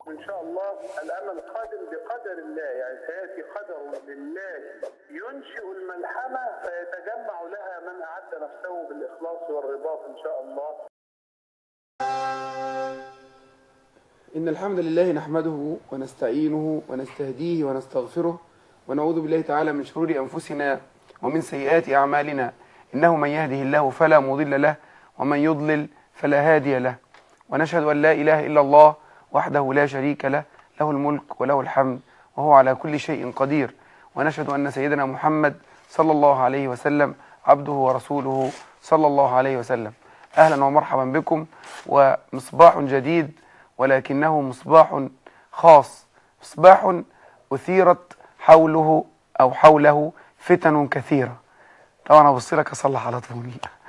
إن شاء الله الأمل قادم بقدر الله يعني سيأتي قدر لله ينشئ الملحمة فيتجمع لها من أعد نفسه بالإخلاص والرباط إن شاء الله إن الحمد لله نحمده ونستعينه ونستهديه ونستغفره ونعوذ بالله تعالى من شرور أنفسنا ومن سيئات أعمالنا إنه من يهده الله فلا مضل له ومن يضلل فلا هادي له ونشهد أن لا إله إلا الله وحده لا شريك له له الملك وله الحمد وهو على كل شيء قدير ونشهد أن سيدنا محمد صلى الله عليه وسلم عبده ورسوله صلى الله عليه وسلم أهلا ومرحبا بكم ومصباح جديد ولكنه مصباح خاص مصباح أثيرت حوله أو حوله فتن كثيرة طبعا أبص لك أصلح على طول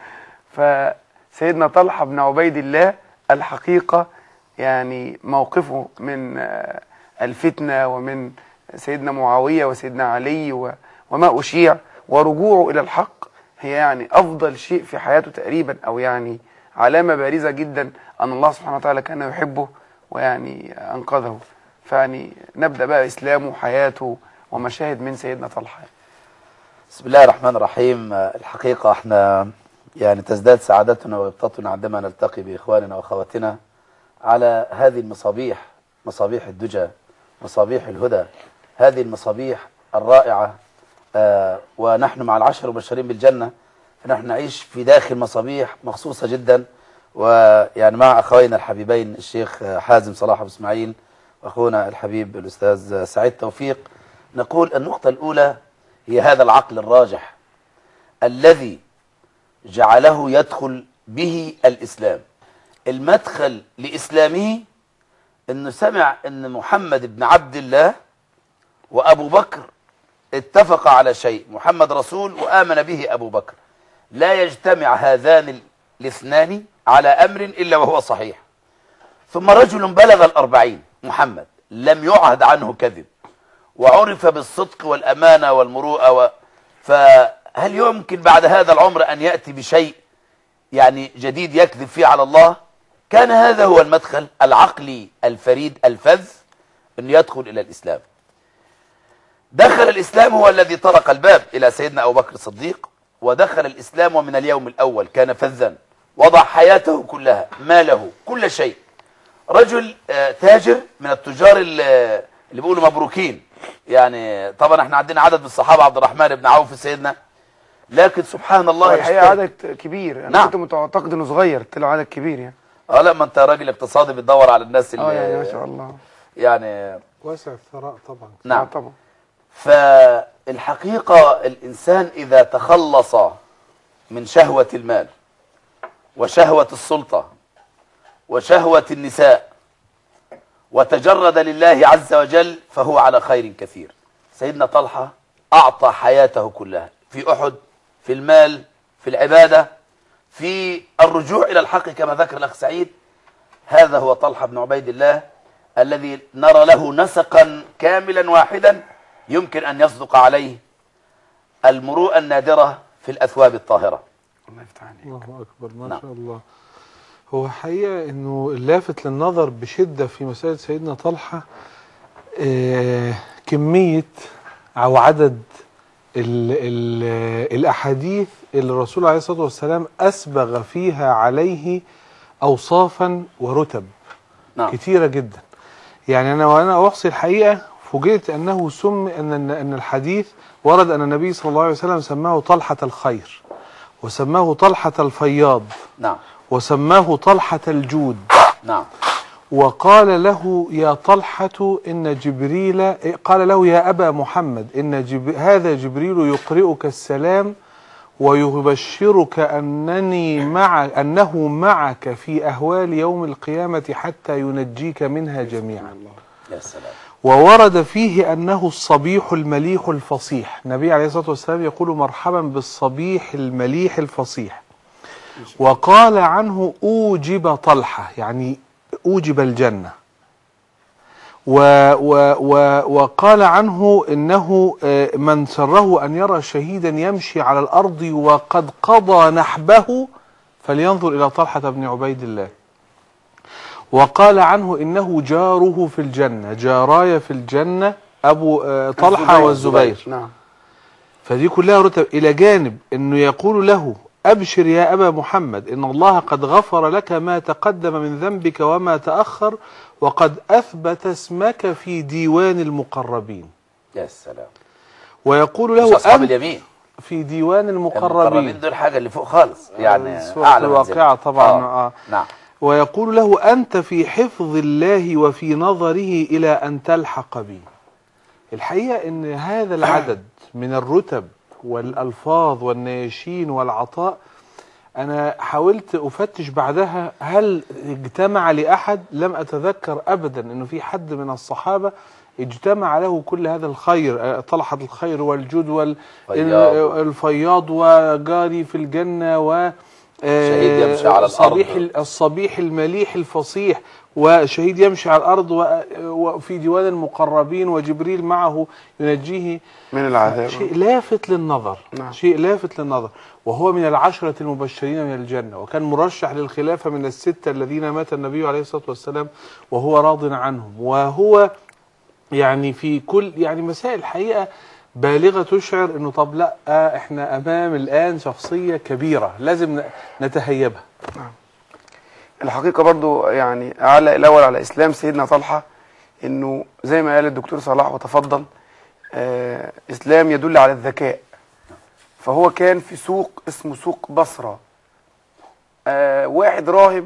فسيدنا طلحة بن عبيد الله الحقيقة يعني موقفه من آه، الفتنة ومن سيدنا معاوية وسيدنا علي و- وما أشيع ورجوعه إلى الحق هي يعني أفضل شيء في حياته تقريبا أو يعني علامة بارزة جدا أن الله سبحانه وتعالى كان يحبه ويعني أنقذه فيعني نبدأ بقى إسلامه وحياته ومشاهد من سيدنا طلحة بسم الله الرحمن الرحيم آه، الحقيقة احنا يعني تزداد سعادتنا وغبطتنا عندما نلتقي بإخواننا وأخواتنا على هذه المصابيح مصابيح الدجى مصابيح الهدى هذه المصابيح الرائعة آه، ونحن مع العشر المبشرين بالجنة فنحن نعيش في داخل مصابيح مخصوصة جدا ويعني مع أخوينا الحبيبين الشيخ آه، حازم صلاح أبو إسماعيل وأخونا الحبيب الأستاذ آه، سعيد توفيق نقول النقطة الأولى هي هذا العقل الراجح الذي جعله يدخل به الإسلام المدخل لإسلامه أنه سمع أن محمد بن عبد الله وأبو بكر اتفق على شيء محمد رسول وآمن به أبو بكر لا يجتمع هذان الاثنان على أمر إلا وهو صحيح ثم رجل بلغ الأربعين محمد لم يعهد عنه كذب وعرف بالصدق والأمانة والمروءة و... فهل يمكن بعد هذا العمر أن يأتي بشيء يعني جديد يكذب فيه على الله كان هذا هو المدخل العقلي الفريد الفذ أن يدخل إلى الإسلام دخل الإسلام هو الذي طرق الباب إلى سيدنا أبو بكر الصديق ودخل الإسلام ومن اليوم الأول كان فذا وضع حياته كلها ماله كل شيء رجل آه، تاجر من التجار ال- اللي بيقولوا مبروكين يعني طبعا احنا عندنا عدد من الصحابة عبد الرحمن بن عوف سيدنا لكن سبحان الله الحقيقة يشتري- عدد كبير أنا نعم. كنت معتقد إنه صغير طلع عدد كبير يعني اه لا ما انت راجل اقتصادي بتدور على الناس اللي اه يعني ما شاء الله يعني واسع الثراء طبعا آه نعم طبعا فالحقيقة الإنسان إذا تخلص من شهوة المال وشهوة السلطة وشهوة النساء وتجرد لله عز وجل فهو على خير كثير سيدنا طلحة أعطى حياته كلها في أحد في المال في العبادة في الرجوع إلى الحق كما ذكر الأخ سعيد هذا هو طلحة بن عبيد الله الذي نرى له نسقا كاملا واحدا يمكن أن يصدق عليه المروءة النادرة في الأثواب الطاهرة الله يفتح عليك الله اكبر ما نعم. شاء الله هو حقيقه انه اللافت للنظر بشده في مساله سيدنا طلحه آه كميه او عدد ال ال الاحاديث اللي الرسول عليه الصلاه والسلام اسبغ فيها عليه اوصافا ورتب نعم كتيرة جدا يعني أنا وأنا أحصي الحقيقة فوجئت أنه سم أن أن الحديث ورد أن النبي صلى الله عليه وسلم سماه طلحة الخير وسماه طلحة الفياض نعم وسماه طلحة الجود نعم وقال له يا طلحة إن جبريل قال له يا أبا محمد إن جب هذا جبريل يقرئك السلام ويبشرك أنني مع أنه معك في أهوال يوم القيامة حتى ينجيك منها جميعا يا سلام وورد فيه أنه الصبيح المليح الفصيح النبي عليه الصلاة والسلام يقول مرحبا بالصبيح المليح الفصيح وقال عنه أوجب طلحة يعني أوجب الجنة و و و وقال عنه انه آه، من سره ان يرى شهيدا يمشي على الارض وقد قضى نحبه فلينظر الى طلحه بن عبيد الله وقال عنه إنه جاره في الجنة جاراي في الجنة أبو آه، طلحة والزبير نعم فدي كلها رتب إلى جانب أنه يقول له أبشر يا أبا محمد إن الله قد غفر لك ما تقدم من ذنبك وما تأخر وقد أثبت اسمك في ديوان المقربين يا سلام ويقول مش له اصحاب أنت اليمين في ديوان المقربين المقربين دول حاجه اللي فوق خالص يعني سورة اعلى الواقعة منزلة. طبعا آه. آه. نعم ويقول له أنت في حفظ الله وفي نظره إلى أن تلحق بي الحقيقة أن هذا العدد من الرتب والألفاظ والنياشين والعطاء أنا حاولت أفتش بعدها هل اجتمع لأحد لم أتذكر أبدا أنه في حد من الصحابة اجتمع له كل هذا الخير آه، طلحة الخير والجود فياض. والفياض وجاري في الجنة و آه، شهيد يمشي على الأرض. صبيح الصبيح المليح الفصيح وشهيد يمشي على الأرض و- وفي ديوان المقربين وجبريل معه ينجيه من العذاب شيء لافت للنظر نعم. شيء لافت للنظر وهو من العشرة المبشرين من الجنة وكان مرشح للخلافة من الستة الذين مات النبي عليه الصلاة والسلام وهو راض عنهم وهو يعني في كل يعني مسائل الحقيقة بالغة تشعر انه طب لا آه، احنا امام الان شخصية كبيرة لازم ن- نتهيبها الحقيقة برضو يعني أعلى الأول على إسلام سيدنا طلحة إنه زي ما قال الدكتور صلاح وتفضل آه إسلام يدل على الذكاء فهو كان في سوق اسمه سوق بصرة آه واحد راهب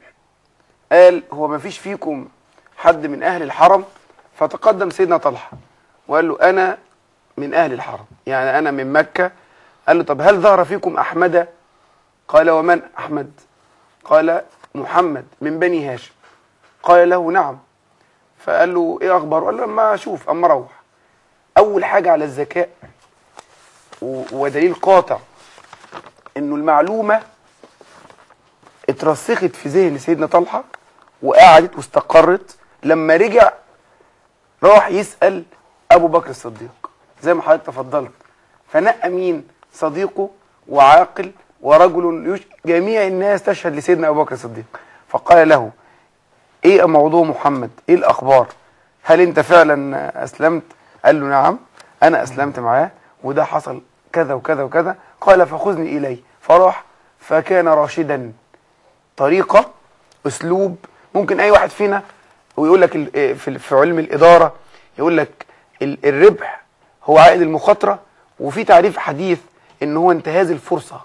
قال هو ما فيش فيكم حد من أهل الحرم فتقدم سيدنا طلحة وقال له أنا من أهل الحرم يعني أنا من مكة قال له طب هل ظهر فيكم أحمد قال ومن أحمد قال محمد من بني هاشم قال له نعم فقال له ايه اخباره قال له لما اشوف اما اروح اول حاجه على الذكاء و- ودليل قاطع انه المعلومه اترسخت في ذهن سيدنا طلحه وقعدت واستقرت لما رجع راح يسال ابو بكر الصديق زي ما حضرتك تفضلت فنقى مين صديقه وعاقل ورجل يش... جميع الناس تشهد لسيدنا ابو بكر الصديق فقال له ايه موضوع محمد ايه الاخبار هل انت فعلا اسلمت قال له نعم انا اسلمت معاه وده حصل كذا وكذا وكذا قال فخذني اليه فراح فكان راشدا طريقه اسلوب ممكن اي واحد فينا ويقول لك ال- في في علم الاداره يقول لك ال- الربح هو عائد المخاطره وفي تعريف حديث ان هو انتهاز الفرصه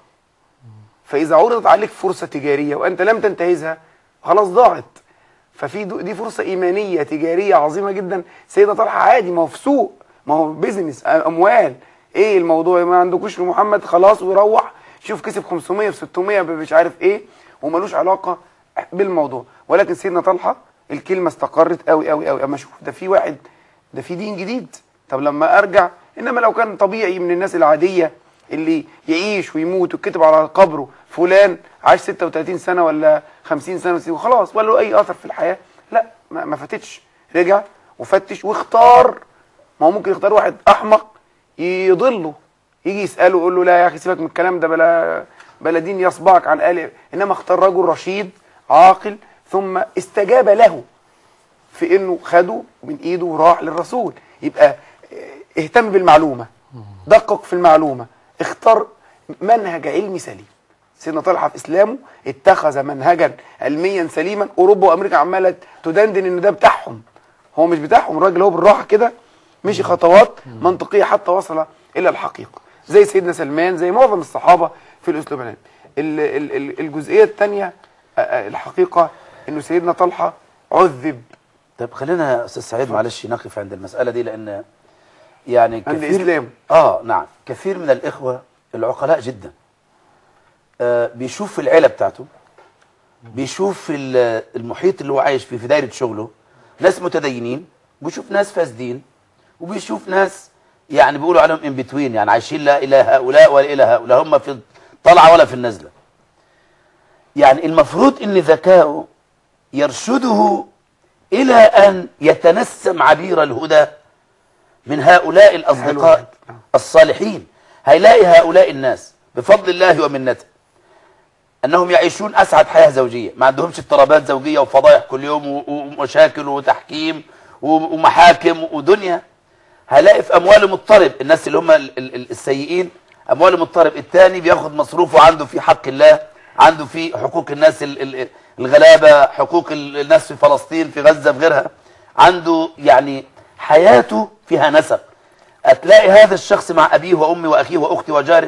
فاذا عرضت عليك فرصه تجاريه وانت لم تنتهزها خلاص ضاعت ففي دو- دي فرصه ايمانيه تجاريه عظيمه جدا سيدنا طلحه عادي ما هو في سوق ما هو بيزنس اموال ايه الموضوع ما عندكوش لمحمد خلاص ويروح شوف كسب 500 في 600 مش عارف ايه وملوش علاقه بالموضوع ولكن سيدنا طلحه الكلمه استقرت قوي قوي قوي اما اشوف ده في واحد ده في دين جديد طب لما ارجع انما لو كان طبيعي من الناس العاديه اللي يعيش ويموت ويتكتب على قبره فلان عاش 36 سنه ولا 50 سنه وخلاص ولا له اي اثر في الحياه لا ما, ما فاتتش رجع وفتش واختار ما هو ممكن يختار واحد احمق يضله يجي يساله يقول له لا يا اخي سيبك من الكلام ده بلا بلا دين يصبعك عن آل انما اختار رجل رشيد عاقل ثم استجاب له في انه خده من ايده وراح للرسول يبقى اه، اهتم بالمعلومه دقق في المعلومه اختار منهج علمي سليم سيدنا طلحه في اسلامه اتخذ منهجا علميا سليما اوروبا وامريكا عماله تدندن ان ده بتاعهم هو مش بتاعهم الراجل هو بالراحه كده مشي خطوات منطقيه حتى وصل الى الحقيقه زي سيدنا سلمان زي معظم الصحابه في الاسلوب العلمي ال- ال- ال- الجزئيه الثانيه الحقيقه انه سيدنا طلحه عذب طيب خلينا يا استاذ سعيد معلش نقف عند المساله دي لان يعني عند كثير إسلام. اه نعم كثير من الاخوه العقلاء جدا آه بيشوف في العيله بتاعته بيشوف في ال- المحيط اللي هو عايش فيه في دايره شغله ناس متدينين وبيشوف ناس فاسدين وبيشوف ناس يعني بيقولوا عليهم ان بتوين يعني عايشين لا الى هؤلاء ولا الى هؤلاء هم في طلعه ولا في النزله يعني المفروض ان ذكاؤه يرشده إلى أن يتنسم عبير الهدى من هؤلاء الأصدقاء الصالحين هيلاقي هؤلاء الناس بفضل الله ومنته انهم يعيشون اسعد حياه زوجيه ما عندهمش اضطرابات زوجيه وفضايح كل يوم و- ومشاكل وتحكيم و- ومحاكم ودنيا هلاقي في اموال مضطرب الناس اللي هم ال- ال- ال- السيئين اموال مضطرب الثاني بياخد مصروفه عنده في حق الله عنده في حقوق الناس ال- ال- الغلابه حقوق ال- الناس في فلسطين في غزه في غيرها عنده يعني حياته فيها نسق هتلاقي هذا الشخص مع ابيه وامه واخيه واخته وجاره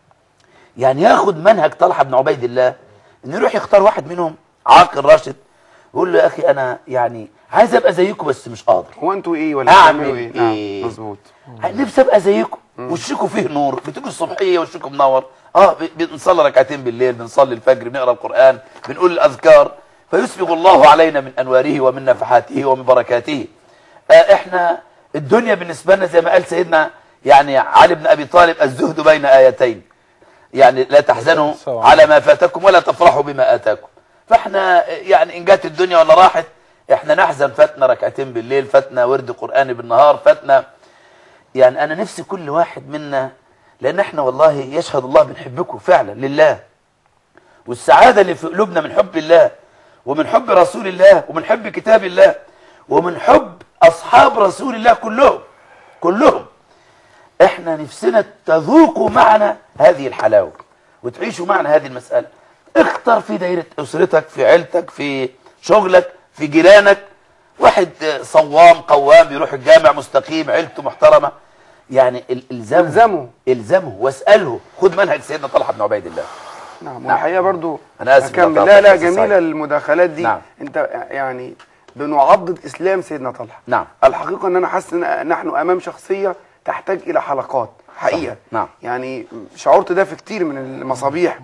يعني ياخد منهج طلحه بن عبيد الله انه يروح يختار واحد منهم عاقل راشد يقول له يا اخي انا يعني عايز ابقى زيكم بس مش قادر هو انتوا ايه ولا أعمل بتعملوا ايه؟ إيه؟ نعم مظبوط نفسي ابقى زيكم وشكوا فيه نور بتيجوا الصبحيه وشكوا منور اه ب- بنصلي ركعتين بالليل بنصلي الفجر بنقرا القران بنقول الاذكار فيسبغ الله علينا من انواره ومن نفحاته ومن بركاته آه احنا الدنيا بالنسبه لنا زي ما قال سيدنا يعني علي بن ابي طالب الزهد بين ايتين يعني لا تحزنوا سواء. على ما فاتكم ولا تفرحوا بما اتاكم فاحنا يعني ان جت الدنيا ولا راحت احنا نحزن فاتنا ركعتين بالليل فاتنا ورد قراني بالنهار فاتنا يعني انا نفسي كل واحد منا لان احنا والله يشهد الله بنحبكم فعلا لله والسعاده اللي في قلوبنا من حب الله ومن حب رسول الله ومن حب كتاب الله ومن حب اصحاب رسول الله كلهم كلهم احنا نفسنا تذوقوا معنا هذه الحلاوه وتعيشوا معنا هذه المساله اختر في دايره اسرتك في عيلتك في شغلك في جيرانك واحد آه، صوام قوام بيروح الجامع مستقيم عيلته محترمه يعني ال- الزمه الزمه. الزمه واساله خد منهج سيدنا طلحه بن عبيد الله نعم والحقيقه برضو أنا آسف أكمل. لو لا لا قطعت بس جميله صحيح. المداخلات دي نعم. انت يعني بنعضد اسلام سيدنا طلحه نعم. الحقيقه ان انا حاسس ان نحن امام شخصيه تحتاج الى حلقات حقيقه صحيح. نعم. يعني شعرت ده في كتير من المصابيح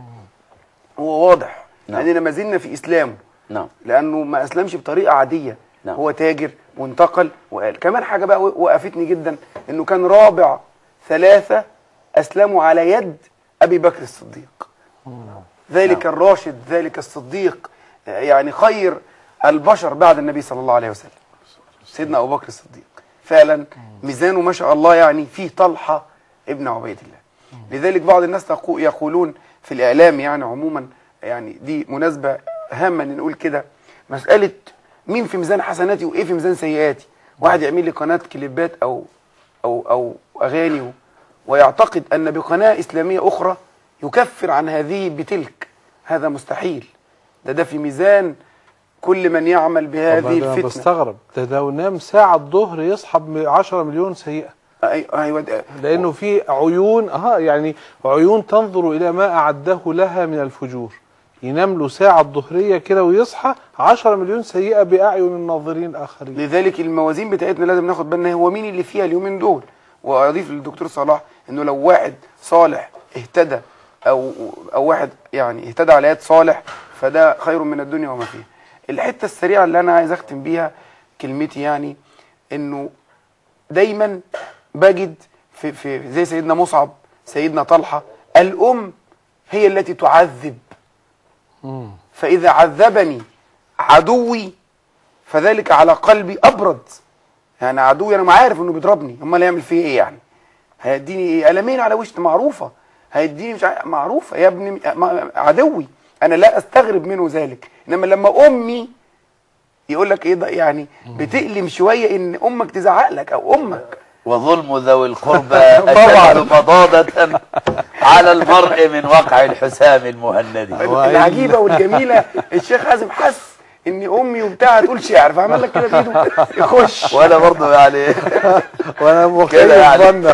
هو واضح نعم. اننا ما زلنا في اسلامه نعم لانه ما اسلمش بطريقه عاديه نعم. هو تاجر وانتقل وقال كمان حاجه بقى وقفتني جدا انه كان رابع ثلاثه اسلموا على يد ابي بكر الصديق ذلك نعم. الراشد ذلك الصديق يعني خير البشر بعد النبي صلى الله عليه وسلم سيدنا ابو بكر الصديق فعلا ميزانه ما شاء الله يعني فيه طلحه ابن عبيد الله لذلك بعض الناس تقو- يقولون في الاعلام يعني عموما يعني دي مناسبه هامه ان نقول كده مساله مين في ميزان حسناتي وايه في ميزان سيئاتي واحد يعمل لي قناه كليبات او او او اغاني و- ويعتقد ان بقناه اسلاميه اخرى يكفر عن هذه بتلك هذا مستحيل ده ده في ميزان كل من يعمل طب بهذه انا الفتنه بستغرب ده لو نام ساعة الظهر يصحى ب 10 مليون سيئة أي- ايوه ده- لانه في عيون اه يعني عيون تنظر الى ما اعده لها من الفجور ينام له ساعة الظهرية كده ويصحى 10 مليون سيئة بأعين الناظرين آخرين لذلك الموازين بتاعتنا لازم ناخد بالنا هو مين اللي فيها اليومين دول واضيف للدكتور صلاح انه لو واحد صالح اهتدى او او واحد يعني اهتدى على يد صالح فده خير من الدنيا وما فيها الحته السريعه اللي انا عايز اختم بيها كلمتي يعني انه دايما بجد في, في زي سيدنا مصعب سيدنا طلحه الام هي التي تعذب مم. فاذا عذبني عدوي فذلك على قلبي ابرد يعني عدوي انا ما عارف انه بيضربني امال يعمل فيه ايه يعني هيديني ايه قلمين على وشي معروفه هيديني مش عارف- معروفه يا ابني ما- عدوي انا لا استغرب منه ذلك انما لما امي يقول لك ايه ده يعني بتألم شويه ان امك تزعق لك او امك وظلم ذوي القربى طبعاً. أشد مضادة على المرء من وقع الحسام المهند العجيبه والجميله الشيخ حازم حس ان امي وبتاع هتقول شعر فعمل لك كده بايده يخش وأنا برضه يعني وانا كده مخيل يعني. ظنه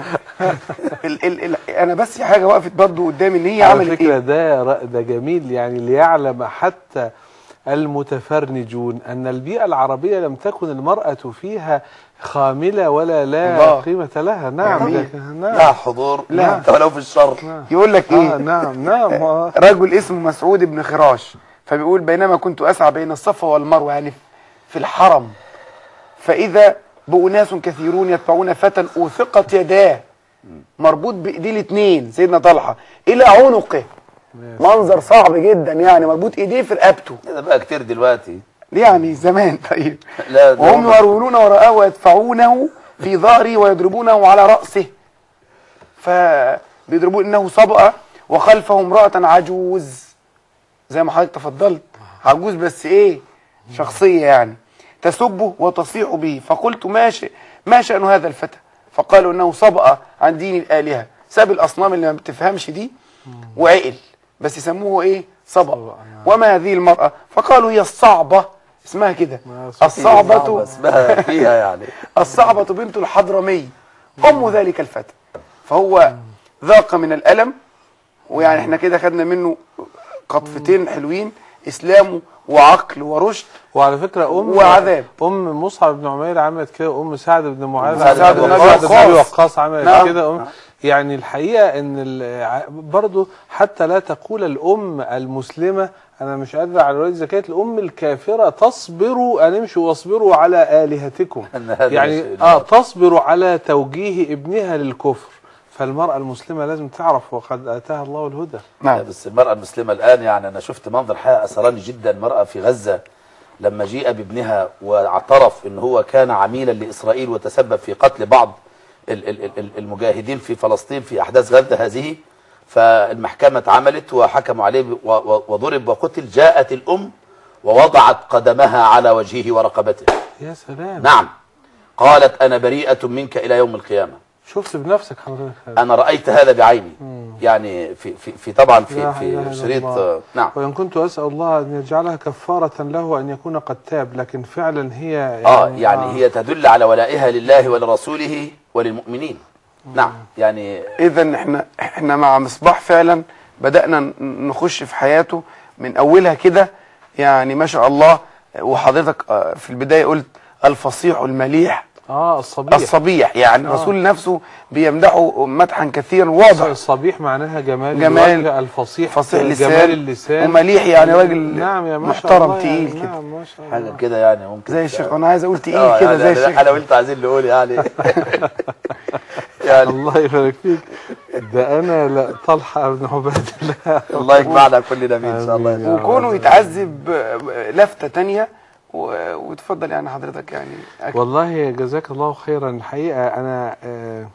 ال ال ال انا بس حاجه وقفت برضه قدامي ان هي على عملت فكرة ايه ده ر- ده جميل يعني ليعلم حتى المتفرنجون أن البيئة العربية لم تكن المرأة فيها خاملة ولا لا الله. قيمة لها نعم جميل. ده- نعم لا حضور لا. حتى ولو في الشر يقول لك ايه آه نعم نعم آه. رجل اسمه مسعود بن خراش فبيقول بينما كنت اسعى بين الصفا والمروه يعني في الحرم فاذا بأناس كثيرون يتبعون فتى اوثقت يداه مربوط بايديه الاثنين سيدنا طلحه الى عنقه منظر صعب جدا يعني مربوط ايديه في رقبته ده بقى كتير دلوقتي يعني زمان طيب لا ده وهم هم- يرونون وراءه ويدفعونه في ظهره ويضربونه على رأسه فبيضربون انه صبأ وخلفه امرأة عجوز زي ما حضرتك تفضلت عجوز بس ايه شخصيه يعني تسبه وتصيح به فقلت ما ش- ما شأن هذا الفتى فقالوا انه صبأ عن دين الآلهة ساب الأصنام اللي ما بتفهمش دي وعقل بس يسموه ايه صبأ وما هذه المرأة فقالوا هي الصعبة اسمها كده الصعبة اسمها فيها يعني الصعبة بنت الحضرمي أم ذلك الفتى فهو ذاق من الألم ويعني احنا كده خدنا منه قطفتين حلوين إسلام وعقل ورشد وعلى فكرة أم وعذاب. أم مصعب بن عمير عملت كده أم سعد بن معاذ سعد عملت بن كده، أبي سعد بن أبي وقاص. وقاص عملت نعم. كده أم يعني الحقيقة إن ال- برضو حتى لا تقول الأم المسلمة أنا مش قادر على رواية زكاة الأم الكافرة تصبروا أن امشوا واصبروا على آلهتكم أن هذا يعني شيء آه تصبر على توجيه ابنها للكفر فالمرأة المسلمة لازم تعرف وقد آتاها الله الهدى نعم بس المرأة المسلمة الآن يعني أنا شفت منظر حقيقة أسراني جدا مرأة في غزة لما جيء بابنها واعترف أن هو كان عميلا لإسرائيل وتسبب في قتل بعض ال- ال- ال- المجاهدين في فلسطين في أحداث غزة هذه فالمحكمة اتعملت وحكموا عليه ب- و- و- وضرب وقتل جاءت الأم ووضعت قدمها على وجهه ورقبته يا سلام نعم قالت أنا بريئة منك إلى يوم القيامة شفت بنفسك حضرتك هذا. أنا رأيت هذا بعيني يعني في في, في طبعا لا في إله في إلا شريط الله. آه، نعم وإن كنت أسأل الله أن يجعلها كفارة له وأن يكون قد تاب لكن فعلا هي يعني اه يعني هي تدل على ولائها لله ولرسوله وللمؤمنين نعم يعني إذا احنا احنا مع مصباح فعلا بدأنا ن- نخش في حياته من أولها كده يعني ما شاء الله وحضرتك آه، في البداية قلت الفصيح المليح آه الصبيح الصبيح يعني آه. الرسول نفسه بيمدحه مدحا كثيرا واضح الصبيح معناها جمال جمال الوجه الفصيح فصيح جمال لسان اللسان ومليح يعني راجل نعم يا ما شاء محترم الله تقيل يعني كده نعم ما شاء الله حاجه كده يعني ممكن زي الشيخ انا عايز اقول تقيل آه، كده يعني زي أنا- الشيخ انا وانت عايزين نقول يعني يعني الله يبارك فيك ده انا لا طلحه بن عبيد الله الله يجمعنا كلنا بيه ان شاء الله آمين. وكونه يتعذب لفتة تانية و- وتفضل يعني حضرتك يعني أك- والله جزاك الله خيرا الحقيقه انا آه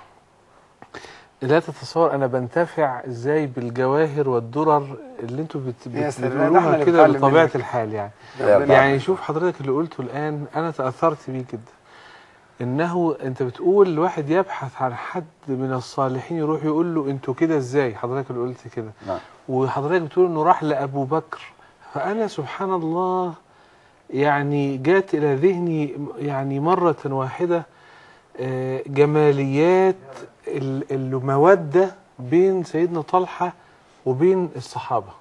لا تتصور انا بنتفع ازاي بالجواهر والدرر اللي انتوا بت- يا بت- سلام، ده احنا بتقولوها اللي كده بنتعلم بطبيعه منك. الحال يعني ربنا يعني شوف حضرتك اللي قلته الآن أنا تأثرت بيه جدا إنه أنت بتقول الواحد يبحث عن حد من الصالحين يروح يقول له أنتوا كده إزاي حضرتك اللي قلت كده نعم. وحضرتك بتقول إنه راح لأبو بكر فأنا سبحان الله يعني جات إلى ذهني يعني مرة واحدة آه، جماليات ال- المودة بين سيدنا طلحة وبين الصحابة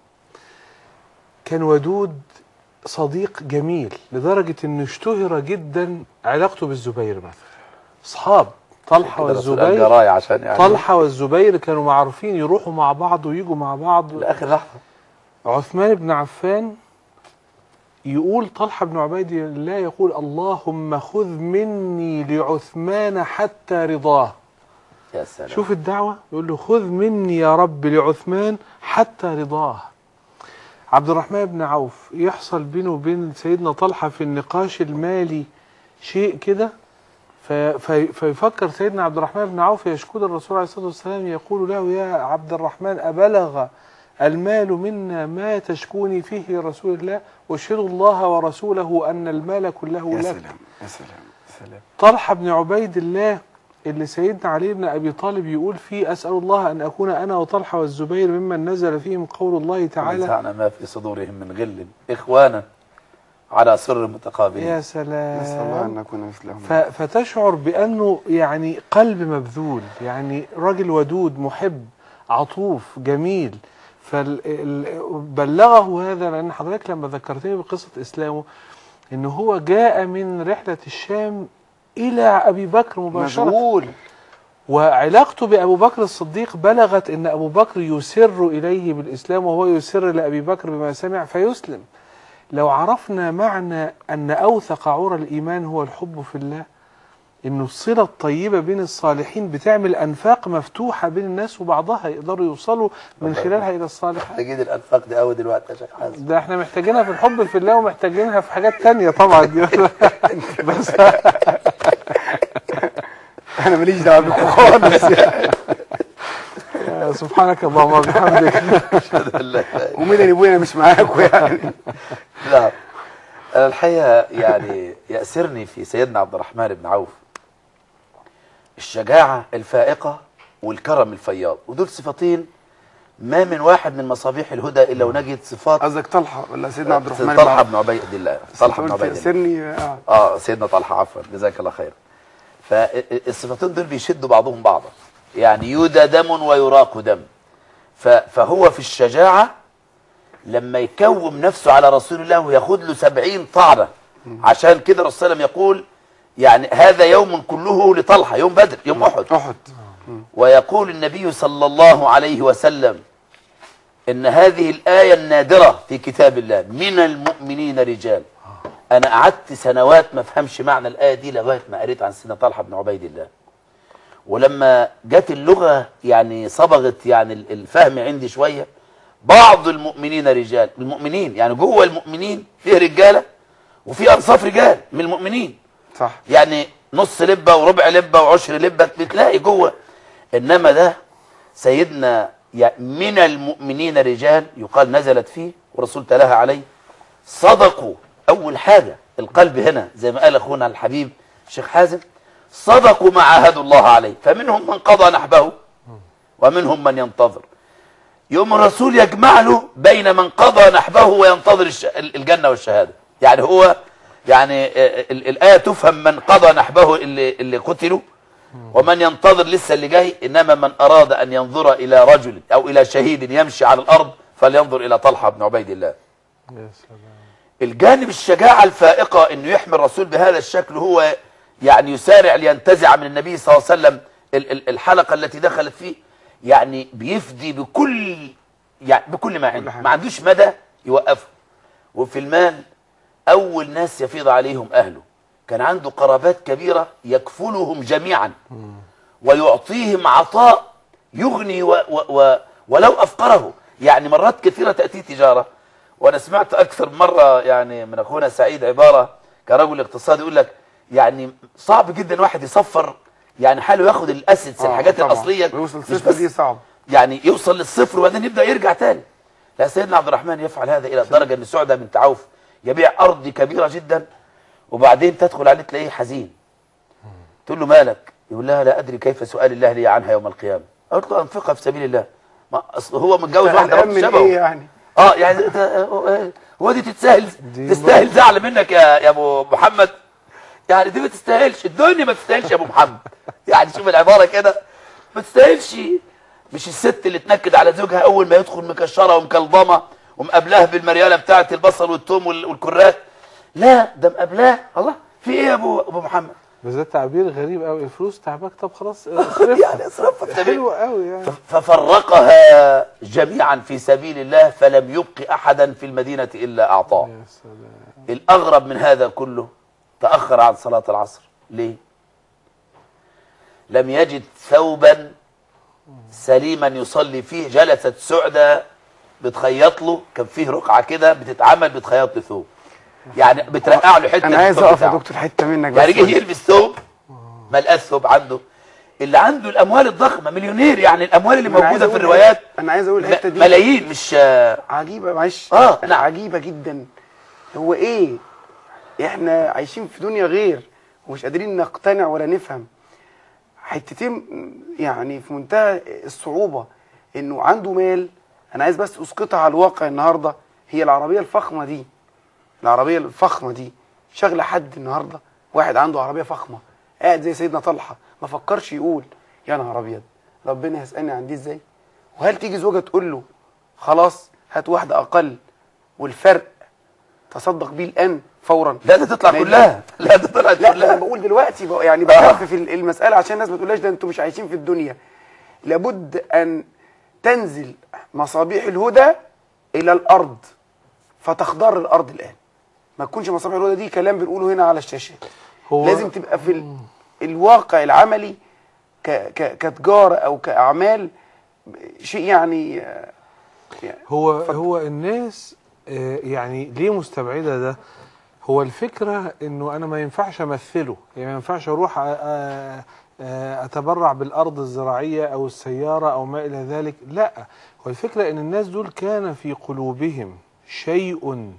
كان ودود صديق جميل لدرجة انه اشتهر جدا علاقته بالزبير مثلا اصحاب طلحة كده الرسول والزبير قال جراي عشان يعني طلحة والزبير كانوا معروفين يروحوا مع بعض ويجوا مع بعض لاخر لحظه عثمان بن عفان يقول طلحة بن عبيد الله يقول اللهم خذ مني لعثمان حتى رضاه يا سلام شوف الدعوة يقول له خذ مني يا رب لعثمان حتى رضاه عبد الرحمن بن عوف يحصل بينه وبين سيدنا طلحة في النقاش المالي شيء كده في في فيفكر سيدنا عبد الرحمن بن عوف يشكو الرسول عليه الصلاة والسلام يقول له يا عبد الرحمن أبلغ المال منا ما تشكوني فيه يا رسول الله واشهد الله ورسوله أن المال كله يا لك سلام يا سلام يا سلام طلحة بن عبيد الله اللي سيدنا علي بن أبي طالب يقول فيه أسأل الله أن أكون أنا وطلحة والزبير ممن نزل فيهم قول الله تعالى ونزعنا ما في صدورهم من غل اخوانا على سر متقابلين يا نسأل الله سلام أن نكون مثلهم ف- فتشعر بأنه يعني قلب مبذول يعني راجل ودود محب عطوف جميل فبلغه هذا لأن حضرتك لما ذكرتني بقصة إسلامه إنه هو جاء من رحلة الشام إلى أبي بكر مباشرة مشغول وعلاقته بأبو بكر الصديق بلغت أن أبو بكر يسر إليه بالإسلام وهو يسر لأبي بكر بما سمع فيسلم لو عرفنا معنى أن أوثق عرى الإيمان هو الحب في الله إنه الصلة الطيبة بين الصالحين بتعمل أنفاق مفتوحة بين الناس وبعضها يقدروا يوصلوا من خلالها إلى الصالحات تجد الانفاق دي قوي دلوقتي يا شيخ حازم ده احنا محتاجينها في الحب في الله ومحتاجينها في حاجات تانية طبعا بس أنا ماليش دعوة بيكم خالص سبحانك اللهم وبحمدك أشهد أن لا إله إلا ومين اللي ابويا مش معاكم يعني نعم أنا الحقيقة يعني يأسرني في سيدنا عبد الرحمن بن عوف الشجاعة الفائقة والكرم الفياض ودول صفتين ما من واحد من مصابيح الهدى إلا ونجد صفات قصدك طلحة ولا سيدنا عبد الرحمن طلحة عوف؟ بن عبيد الله طلحة بن قلت عبيد الله سرني اه اه سيدنا طلحة عفوا جزاك الله خير فالصفتين دول بيشدوا بعضهم بعضا يعني يودى دم ويراق دم ف- فهو في الشجاعة لما يكوم نفسه على رسول الله وياخد له سبعين طعنة عشان كده الرسول صلى الله عليه وسلم يقول يعني هذا يوم كله لطلحة يوم بدر يوم أحد احد ويقول النبي صلى الله عليه وسلم ان هذه الآية النادرة في كتاب الله من المؤمنين رجال انا قعدت سنوات ما افهمش معنى الآية دي لغاية ما قريت عن سيدنا طلحة بن عبيد الله ولما جت اللغة يعني صبغت يعني ال- الفهم عندي شوية بعض المؤمنين رجال المؤمنين يعني جوه المؤمنين فيه رجالة وفي أنصاف رجال من المؤمنين صح يعني نص لبة وربع لبة وعشر لبة بتلاقي جوه إنما ده سيدنا يعني من المؤمنين رجال يقال نزلت فيه ورسول تلاها عليه صدقوا أول حاجة القلب هنا زي ما قال أخونا الحبيب الشيخ حازم صدقوا ما عاهدوا الله عليه فمنهم من قضى نحبه ومنهم من ينتظر يوم الرسول يجمع له بين من قضى نحبه وينتظر الش... الجنة والشهادة يعني هو يعني آه، ال- الآية تفهم من قضى نحبه اللي, اللي قتلوا ومن ينتظر لسه اللي جاي إنما من أراد أن ينظر إلى رجل أو إلى شهيد يمشي على الأرض فلينظر إلى طلحة بن عبيد الله يا سلام الجانب الشجاعة الفائقة انه يحمي الرسول بهذا الشكل هو يعني يسارع لينتزع من النبي صلى الله عليه وسلم ال- ال- الحلقة التي دخلت فيه يعني بيفدي بكل يعني بكل ما عنده حاجة. ما عندوش مدى يوقفه وفي المال اول ناس يفيض عليهم اهله كان عنده قرابات كبيرة يكفلهم جميعا ويعطيهم عطاء يغني و و و ولو أفقره يعني مرات كثيرة تأتي تجارة وأنا سمعت أكثر مرة يعني من أخونا سعيد عبارة كرجل اقتصادي يقول لك يعني صعب جدا واحد يصفر يعني حاله ياخد الأسيدز آه، الحاجات طبعاً. الأصلية ويوصل مش صفر بس- دي صعب يعني يوصل للصفر وبعدين يبدا يرجع تاني لا سيدنا عبد الرحمن يفعل هذا الى الدرجه ان سعده بنت عوف يبيع ارض كبيره جدا وبعدين تدخل عليه تلاقيه حزين تقول له مالك يقول لها لا ادري كيف سؤال الله لي عنها يوم القيامه قلت له انفقها في سبيل الله ما أصل هو متجوز واحده قلقان برضه من شبهه ايه يعني اه يعني أنت- آه، هو دي تتساهل دي تستاهل زعل منك يا يا ابو محمد يعني دي ما تستاهلش الدنيا ما تستاهلش يا ابو محمد يعني شوف العباره كده ما تستاهلش مش الست اللي تنكد على زوجها اول ما يدخل مكشره ومكلضمه ومقابلاه بالمرياله بتاعه البصل والثوم وال- والكرات لا ده مقابلاه الله في ايه يا ابو ابو محمد بس ده تعبير غريب قوي الفلوس تعباك طب خلاص اصرفها يعني اصرفها في سبيل حلو قوي يعني ففرقها جميعا في سبيل الله فلم يبق احدا في المدينه الا اعطاه يا سلام الأغرب من هذا كله تأخر عن صلاة العصر ليه؟ لم يجد ثوبا سليما يصلي فيه جلست سعدة بتخيط له كان فيه رقعة كده بتتعمل بتخيط له ثوب يعني بترقع له حتة انا من عايز الثوب اقف يا بتاعه. دكتور حته منك يعني بس جه يلبس ثوب ما لقاش ثوب عنده اللي عنده الأموال الضخمة مليونير يعني الأموال اللي أنا عايز موجودة في أقول الروايات انا عايز اقول الحته م- دي ملايين مش عجيبه معلش آه، لا نعم. عجيبه جدا هو ايه احنا عايشين في دنيا غير ومش قادرين نقتنع ولا نفهم حتتين يعني في منتهى الصعوبه انه عنده مال انا عايز بس اسقطها على الواقع النهارده هي العربيه الفخمه دي العربيه الفخمه دي شغله حد النهارده واحد عنده عربيه فخمه قاعد زي سيدنا طلحه ما فكرش يقول يا نهار ابيض ربنا يسالني عن دي ازاي وهل تيجي زوجه تقول له خلاص هات واحده اقل والفرق تصدق بيه الان فورا لا ده تطلع ما هي- كلها لا ده طلعت لا ده انا كلها بقول دلوقتي بقى يعني بخفف المساله عشان الناس ما تقولهاش ده انتوا مش عايشين في الدنيا لابد ان تنزل مصابيح الهدى الى الارض فتخضر الارض الان ما تكونش مصابيح الهدى دي كلام بنقوله هنا على الشاشه هو- لازم تبقى في ال... الواقع العملي ك... ك... كتجاره او كاعمال شيء يعني يعني هو هو الناس آه، يعني ليه مستبعده ده هو الفكرة انه انا ما ينفعش امثله يعني ما ينفعش اروح أ- أ- أ- اتبرع بالارض الزراعية او السيارة او ما الى ذلك لا هو الفكرة ان الناس دول كان في قلوبهم شيء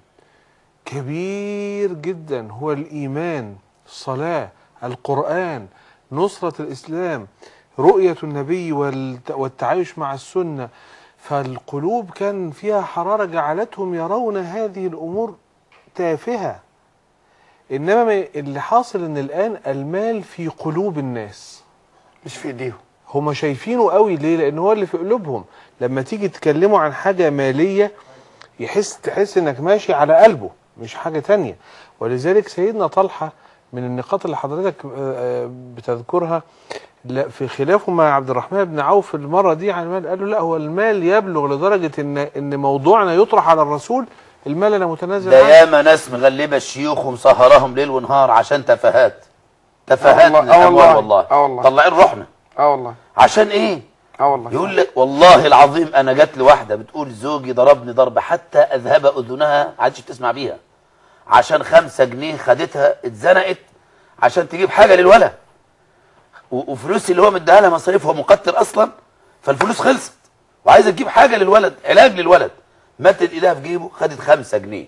كبير جدا هو الايمان الصلاة القرآن نصرة الاسلام رؤية النبي والت- والتعايش مع السنة فالقلوب كان فيها حرارة جعلتهم يرون هذه الامور تافهة انما ما- اللي حاصل ان الان المال في قلوب الناس مش في ايديهم هما شايفينه قوي ليه لان هو اللي في قلوبهم لما تيجي تكلموا عن حاجة مالية يحس تحس انك ماشي على قلبه مش حاجة تانية ولذلك سيدنا طلحة من النقاط اللي حضرتك آه، آه، بتذكرها لا في خلافه مع عبد الرحمن بن عوف المرة دي عن المال قال له لا هو المال يبلغ لدرجة ان ان موضوعنا يطرح على الرسول المال انا متنازل ده عنه ياما ناس مغلبه الشيوخ ومسهرهم ليل ونهار عشان تفاهات تفاهات آه من والله- آه الاموال والله. والله آه والله. طلعين روحنا اه والله عشان ايه اه والله يقول لك والله العظيم انا جات لي واحده بتقول زوجي ضربني ضربه حتى اذهب اذنها عادش تسمع بيها عشان خمسة جنيه خدتها اتزنقت عشان تجيب حاجه للولد و- وفلوس اللي هو مديها لها مصاريف هو مقتر اصلا فالفلوس خلصت وعايزه تجيب حاجه للولد علاج للولد مدت ايديها في جيبه خدت خمسة جنيه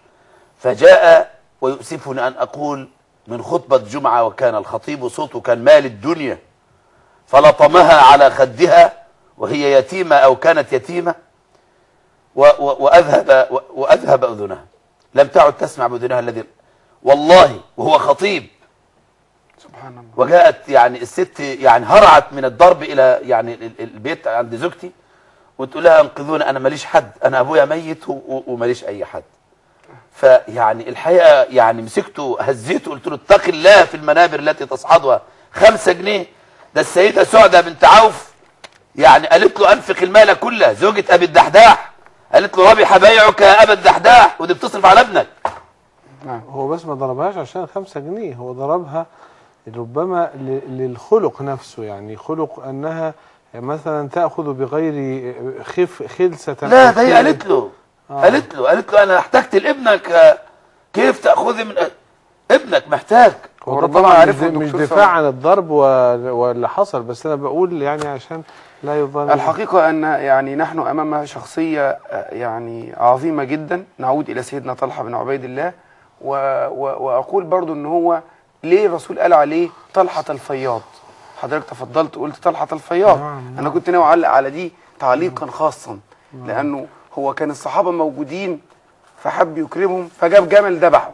فجاء ويؤسفني ان اقول من خطبه جمعه وكان الخطيب صوته كان مال الدنيا فلطمها على خدها وهي يتيمة أو كانت يتيمة و و وأذهب و وأذهب أذنها لم تعد تسمع بأذنها الذي والله وهو خطيب سبحان الله وجاءت يعني الست يعني هرعت من الضرب إلى يعني ال- ال- البيت عند زوجتي وتقول لها انقذونا أنا ماليش حد أنا أبويا ميت و- و- وماليش أي حد فيعني الحقيقة يعني مسكته هزيته قلت له اتق الله في المنابر التي تصعدها خمسة جنيه ده السيدة سعدة بنت عوف يعني قالت له أنفق المال كله زوجة أبي الدحداح قالت له ربح بيعك يا أبا الدحداح ودي بتصرف على ابنك نعم هو بس ما ضربهاش عشان خمسة جنيه هو ضربها ربما ل- للخلق نفسه يعني خلق أنها مثلا تأخذ بغير خف خلسة لا أو ده هي خير. قالت له آه. قالت له قالت له أنا احتجت لابنك آه، كيف تأخذي من ابنك محتاج هو ده وربما طبعا عرفه مش- مش الدكتور دفاع صلاح. عن الضرب و- واللي حصل بس أنا بقول يعني عشان لا يظن الحقيقة أن يعني نحن أمام شخصية آه، يعني عظيمة جدا نعود إلى سيدنا طلحة بن عبيد الله و و وأقول برضو أن هو ليه الرسول قال عليه طلحة الفياض حضرتك تفضلت قلت طلحة الفياض نعم، أنا كنت ناوي أعلق على دي تعليقا خاصا لأنه هو كان الصحابة موجودين فحب يكرمهم فجاب جمل ذبحه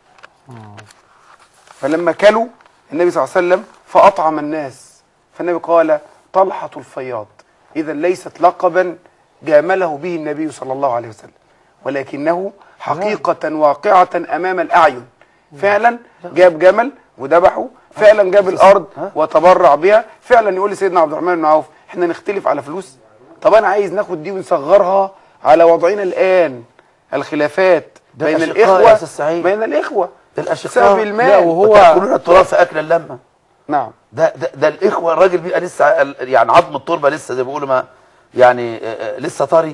فلما كلوا النبي صلى الله عليه وسلم فأطعم الناس فالنبي قال طلحة الفياض إذا ليست لقبا جامله به النبي صلى الله عليه وسلم ولكنه حقيقة واقعة أمام الأعين فعلا جاب جمل وذبحه فعلا جاب الأرض وتبرع بها فعلا يقول لسيدنا عبد الرحمن بن عوف احنا نختلف على فلوس طب أنا عايز ناخد دي ونصغرها على وضعنا الآن الخلافات ده بين أشقاء يا الإخوة أستاذ سعيد. بين الإخوة الأشقاء بسبب المال لا، وهو- وتأكلون التراث أكلا لما نعم ده ده, ده الاخوه الراجل بيبقى لسه ال- يعني عظم التربه لسه زي ما بيقولوا ما يعني آه، آه، لسه طري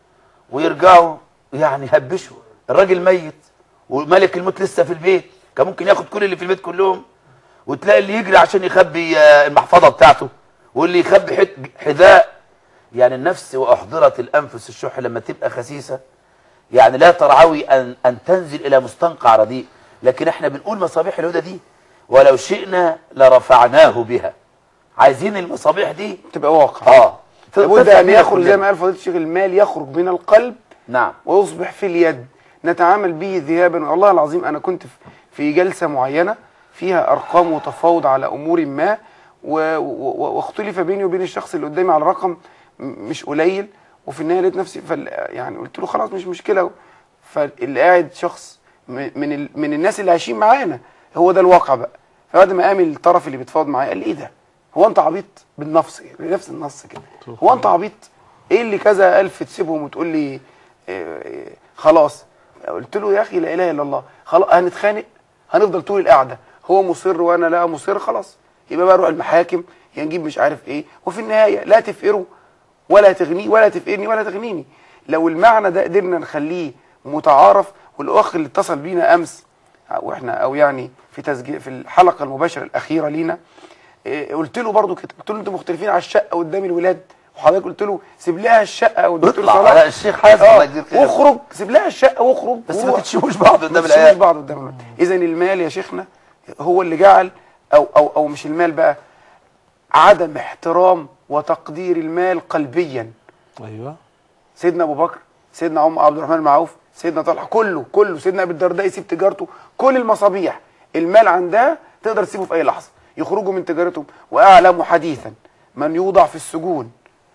ويرجعوا يعني يهبشوا الراجل ميت وملك الموت لسه في البيت كان ممكن ياخد كل اللي في البيت كلهم وتلاقي اللي يجري عشان يخبي آه، المحفظه بتاعته واللي يخبي حت- حذاء يعني النفس واحضرت الانفس الشح لما تبقى خسيسه يعني لا ترعوي ان ان تنزل الى مستنقع رديء لكن احنا بنقول مصابيح الهدى دي ولو شئنا لرفعناه بها عايزين المصابيح دي تبقى واقع اه لابد تطلع ان بيها يخرج زي كلنا. ما قال فضيله الشيخ المال يخرج من القلب نعم ويصبح في اليد نتعامل به ذهابا والله العظيم انا كنت في- في جلسه معينه فيها ارقام وتفاوض على امور ما و- و- واختلف بيني وبين الشخص اللي قدامي على رقم م- مش قليل وفي النهايه لقيت نفسي فال يعني قلت له خلاص مش مشكله فاللي قاعد شخص م- من ال... من الناس اللي عايشين معانا هو ده الواقع بقى فبعد ما قام الطرف اللي بيتفاوض معايا قال لي ايه ده هو انت عبيط بالنفس بنفس النص كده هو انت عبيط ايه اللي كذا الف تسيبهم وتقول لي إيه إيه خلاص قلت له يا اخي لا اله الا الله خلاص هنتخانق هنفضل طول القعده هو مصر وانا لا مصر خلاص يبقى بقى نروح المحاكم يا نجيب مش عارف ايه وفي النهايه لا تفقره ولا تغني ولا تفقرني ولا تغنيني لو المعنى ده قدرنا نخليه متعارف والاخ اللي اتصل بينا امس واحنا او يعني في تسجيل في الحلقه المباشره الاخيره لينا إيه، قلت له برضو كده قلت له انتوا مختلفين على الشقه قدام الولاد وحضرتك قلت له سيب لها الشقه والدكتور اطلع صلاح على الشيخ حازم آه، الله يجزيه خير. واخرج سيب لها الشقه واخرج بس ما وروح. تتشوفوش بعض قدام ما تسيبوش العيال بعض قدام الولاد اذا المال يا شيخنا هو اللي جعل او او او مش المال بقى عدم احترام وتقدير المال قلبيا ايوه سيدنا ابو بكر سيدنا عمر عبد الرحمن المعوف سيدنا طلحه كله كله سيدنا ابي الدرداء يسيب تجارته كل المصابيح المال عندها تقدر تسيبه في اي لحظه يخرجوا من تجارتهم واعلم حديثا من يوضع في السجون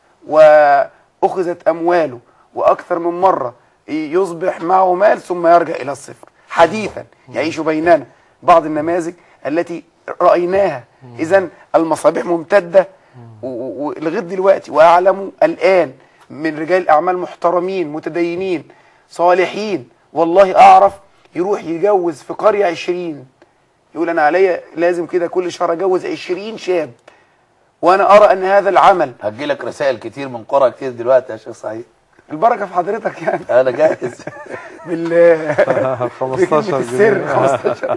واخذت امواله واكثر من مره يصبح معه مال ثم يرجع الى الصفر حديثا يعيش بيننا بعض النماذج التي رايناها اذا المصابيح ممتده و- و- ولغايه دلوقتي واعلم الان من رجال اعمال محترمين متدينين صالحين والله اعرف يروح يجوز في قريه 20 يقول انا عليا لازم كده كل شهر اجوز 20 شاب وانا ارى ان هذا العمل هتجيلك رسائل كتير من قرى كتير دلوقتي يا شيخ سعيد البركه في حضرتك يعني انا جاهز بال 15 بكلمة السر جنيه 15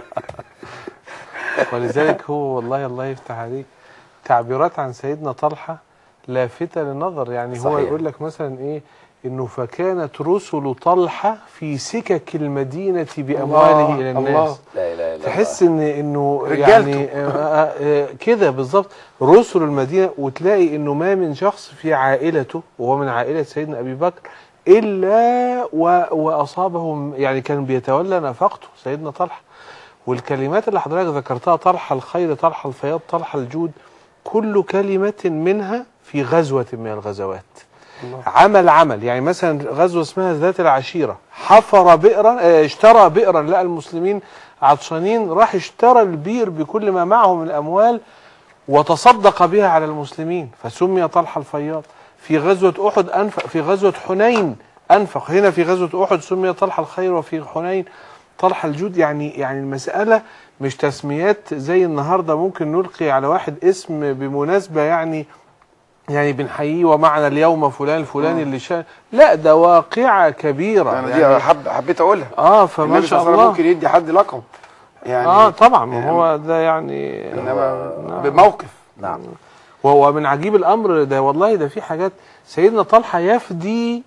ولذلك هو والله الله يفتح عليك تعبيرات عن سيدنا طلحة لافتة للنظر يعني هو صحيح. يقول لك مثلا ايه انه فكانت رسل طلحة في سكك المدينة بأمواله الله، إلى الناس الله. لا اله الا تحس ان انه رجالته. يعني آه، آه، آه، كده بالظبط رسل المدينه وتلاقي انه ما من شخص في عائلته وهو من عائله سيدنا ابي بكر الا و- واصابه م- يعني كان بيتولى نفقته سيدنا طلحه والكلمات اللي حضرتك ذكرتها طلحه الخير طلحه الفياض طلحه الجود كل كلمه منها في غزوه من الغزوات عمل عمل يعني مثلا غزوه اسمها ذات العشيره حفر بئرا آه، اشترى بئرا لقى المسلمين عطشانين راح اشترى البير بكل ما معه من الاموال وتصدق بها على المسلمين فسمي طلحه الفياض في غزوه احد انفق في غزوه حنين انفق هنا في غزوه احد سمي طلحه الخير وفي حنين طلحه الجود يعني يعني المساله مش تسميات زي النهارده ممكن نلقي على واحد اسم بمناسبه يعني يعني بنحييه ومعنا اليوم فلان الفلاني اللي شا... لا ده واقعة كبيرة انا دي يعني حب حبيت اقولها اه فما النبي صلى شاء الله عليه وسلم الله ممكن يدي حد لقب يعني اه طبعا ما هو ده يعني انما نعم. بموقف نعم وهو من عجيب الامر ده والله ده في حاجات سيدنا طلحه يفدي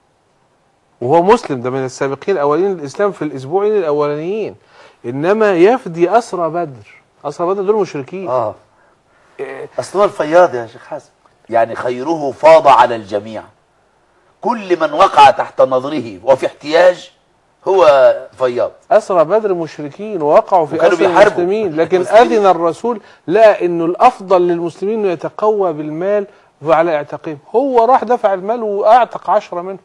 وهو مسلم ده من السابقين الاولين للاسلام في الاسبوعين الاولانيين انما يفدي اسرى بدر اسرى بدر دول مشركين اه اصل هو الفياض يا شيخ حسن يعني خيره فاض على الجميع كل من وقع تحت نظره وفي احتياج هو فياض اسرى بدر مشركين ووقعوا في وكانوا اسر بيحاربوا المسلمين لكن المسلمين. اذن الرسول لا انه الافضل للمسلمين انه يتقوى بالمال وعلى اعتاقهم هو راح دفع المال واعتق عشرة منهم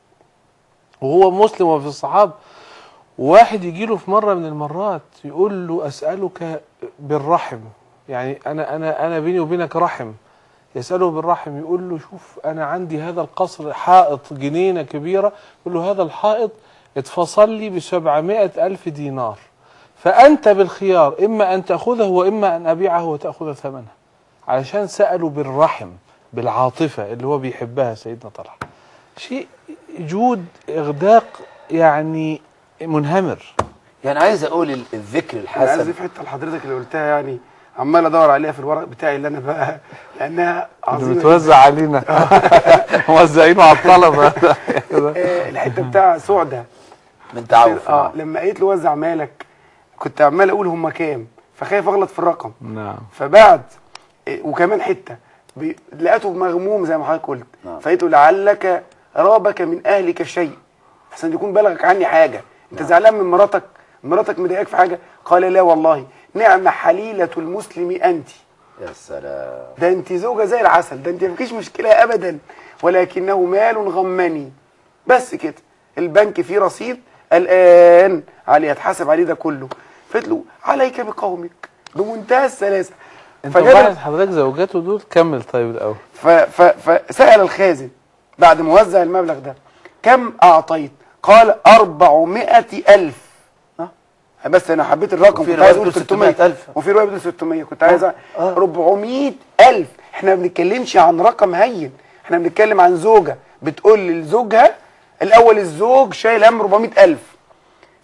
وهو مسلم وفي الصحابه واحد يجي له في مره من المرات يقول له اسالك بالرحم يعني انا انا انا بيني وبينك رحم يساله بالرحم يقول له شوف انا عندي هذا القصر حائط جنينه كبيره يقول له هذا الحائط اتفصل لي ب ألف دينار فأنت بالخيار إما أن تأخذه وإما أن أبيعه وتأخذ ثمنه علشان سألوا بالرحم بالعاطفة اللي هو بيحبها سيدنا طلحة شيء جود إغداق يعني منهمر يعني عايز اقول ال- الذكر انا عايز الحسن في حته لحضرتك اللي قلتها يعني عمال ادور عليها في الورق بتاعي اللي انا بقى لانها اللي عظيمه بتوزع علينا موزعينه على الطلبة آه، الحته بتاع سعده من تعوف اه نعم. لما قالت له وزع مالك كنت عمال اقول هم كام فخايف اغلط في الرقم نعم فبعد إيه، وكمان حته بي- لقيته مغموم زي ما حضرتك قلت نعم. فقلت له لعلك رابك من اهلك شيء احسن يكون بلغك عني حاجه انت زعلان من مراتك مراتك مضايقاك في حاجه قال لا والله نعم حليله المسلم انت يا سلام ده انت زوجة زي العسل ده انت مفيش مشكلة ابدا ولكنه مال غمني بس كده البنك فيه رصيد الان عليه يتحاسب عليه ده كله فقلت له عليك بقومك بمنتهى السلاسة انت فجاب ملاحظ حضرتك زوجاته دول كمل طيب الأول ف ف فسأل الخازن بعد ما وزع المبلغ ده كم أعطيت قال أربعمائة ألف ها؟ بس أنا حبيت الرقم وفي كنت عايز رواية أقول بتقول 600 600,000. وفي رواية بتقول 600 كنت عايز آه. 400 ألف احنا ما بنتكلمش عن رقم هين احنا بنتكلم عن زوجة بتقول لزوجها الأول الزوج شايل هم 400 ألف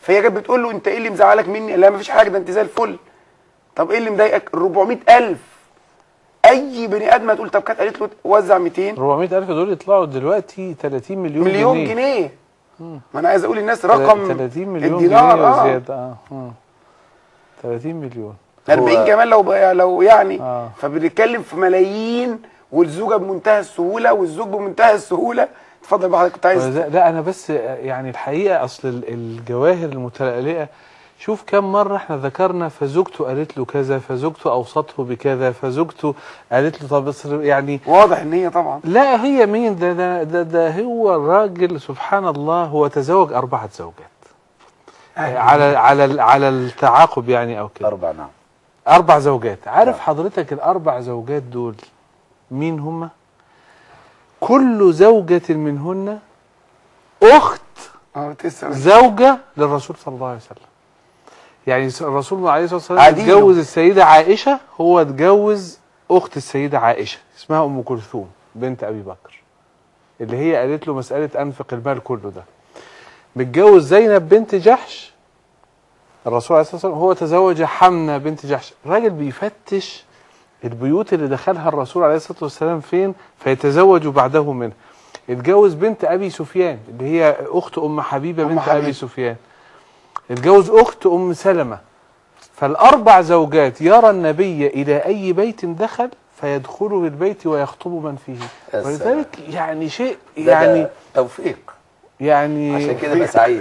فهي كانت بتقول له انت ايه اللي مزعلك مني قال لها مفيش حاجه ده انت زي الفل طب ايه اللي مضايقك 400000 اي بني ادم هتقول طب كانت قالت له وزع 200 400000 دول يطلعوا دلوقتي 30 مليون مليون جنيه, جنيه ما انا عايز اقول للناس رقم 30 مليون الدينار جنيه اه وزياده اه آه. 30 مليون 40 كمان لو بقى لو يعني آه. فبنتكلم في ملايين والزوجه بمنتهى السهوله والزوج بمنتهى السهوله اتفضل بقى حضرتك كنت عايز لا لا، انا بس يعني الحقيقه اصل ال- الجواهر المتلألئه شوف كم مرة احنا ذكرنا فزوجته قالت له كذا فزوجته اوصته بكذا فزوجته قالت له طب بس يعني واضح ان هي طبعا لا هي مين ده ده ده, ده هو الراجل سبحان الله هو تزوج أربعة زوجات على على ال- على التعاقب يعني أو كده أربع نعم أربع زوجات عارف حضرتك الأربع زوجات دول مين هم كل زوجة منهن أخت اه تسلم زوجة للرسول صلى الله عليه وسلم يعني س- الرسول عليه الصلاة والسلام عديله. اتجوز السيدة عائشة هو اتجوز أخت السيدة عائشة اسمها أم كلثوم بنت أبي بكر اللي هي قالت له مسألة أنفق المال كله ده متجوز زينب بنت جحش الرسول عليه الصلاة والسلام هو تزوج حمنة بنت جحش الراجل بيفتش البيوت اللي دخلها الرسول عليه الصلاة والسلام فين فيتزوج بعده منها اتجوز بنت أبي سفيان اللي هي أخت أم حبيبة أم بنت حبيبة. أبي سفيان اتجوز أخت أم سلمة فالأربع زوجات يرى النبي إلى أي بيت دخل فيدخله البيت ويخطب من فيه يا سلام. ولذلك يعني شيء ده يعني ده توفيق يعني عشان كده بقى سعيد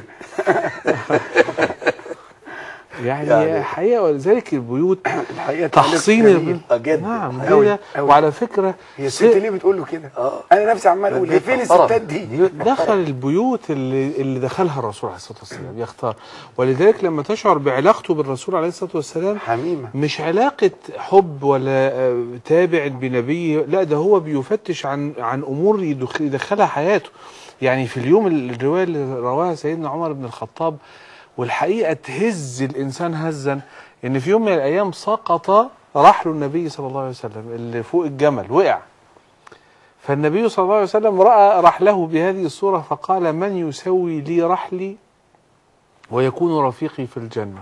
يعني, يعني- حقيقة ولذلك البيوت الحقيقه تحصين تعليق البيوت جميل. آه جدا نعم أوي، هي أوي. وعلى فكرة هي س- الست ليه بتقول له كده اه انا نفسي عمال اقول هي فين محترم. الستات دي بيوت دخل البيوت اللي اللي دخلها الرسول عليه الصلاه والسلام يختار ولذلك لما تشعر بعلاقته بالرسول عليه الصلاه والسلام حميمه مش علاقة حب ولا آه، تابع بنبيه لا ده هو بيفتش عن عن امور يدخ- يدخلها حياته يعني في اليوم ال- الرواية اللي رواها سيدنا عمر بن الخطاب والحقيقة تهز الانسان هزا ان في يوم من الايام سقط رحل النبي صلى الله عليه وسلم اللي فوق الجمل وقع فالنبي صلى الله عليه وسلم رأى رحله بهذه الصورة فقال من يسوي لي رحلي ويكون رفيقي في الجنة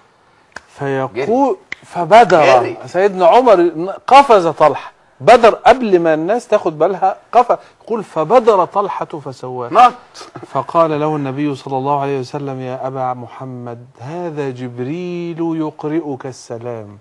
فيقول فبدر جري. سيدنا عمر قفز طلحة بدر قبل ما الناس تاخد بالها قفز يقول فبدر طلحة فسواه نط فقال له النبي صلى الله عليه وسلم يا أبا محمد هذا جبريل يقرئك السلام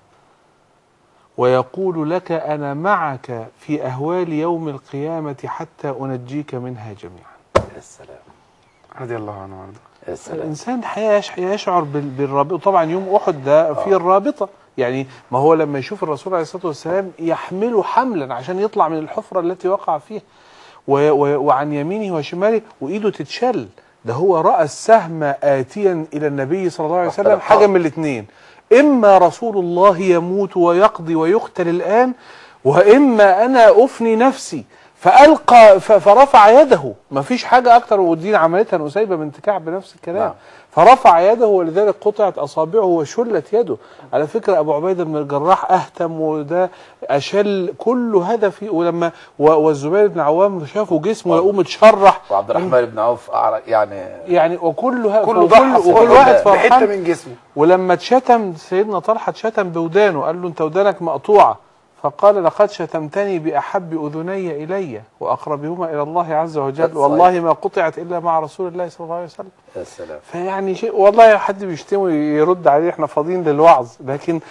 ويقول لك أنا معك في أهوال يوم القيامة حتى أنجيك منها جميعا يا سلام رضي الله عنه وارضاه يا سلام الإنسان حقيقة يش- يشعر بال- بالرابطة طبعا يوم أحد ده فيه الرابطة يعني ما هو لما يشوف الرسول عليه الصلاة والسلام يحمله حملا عشان يطلع من الحفرة التي وقع فيها و- و- وعن يمينه وشماله وإيده تتشل ده هو رأى السهم آتيا إلى النبي صلى الله عليه وسلم واختلف حاجة من الاثنين إما رسول الله يموت ويقضي ويقتل الآن وإما أنا أفني نفسي فألقى ف- فرفع يده ما فيش حاجة أكتر ودي عملتها نسيبة بنت كعب بنفس الكلام نعم. فرفع يده ولذلك قطعت أصابعه وشلت يده على فكرة أبو عبيدة بن الجراح أهتم وده أشل كل هذا فيه ولما و- والزبير بن عوام شافوا جسمه يقوم متشرح وعبد الرحمن بن عوف أعرق يعني يعني وكل ه- كله وكل, ضحى وكل كله واحد بحته فرحان من جسمه ولما اتشتم سيدنا طلحة اتشتم بودانه قال له انت ودانك مقطوعة فقال لقد شتمتني بأحب أذني إلي وأقربهما إلى الله عز وجل صحيح. والله ما قطعت إلا مع رسول الله صلى الله عليه وسلم يا سلام فيعني شيء والله حد بيشتمه يرد عليه احنا فاضيين للوعظ لكن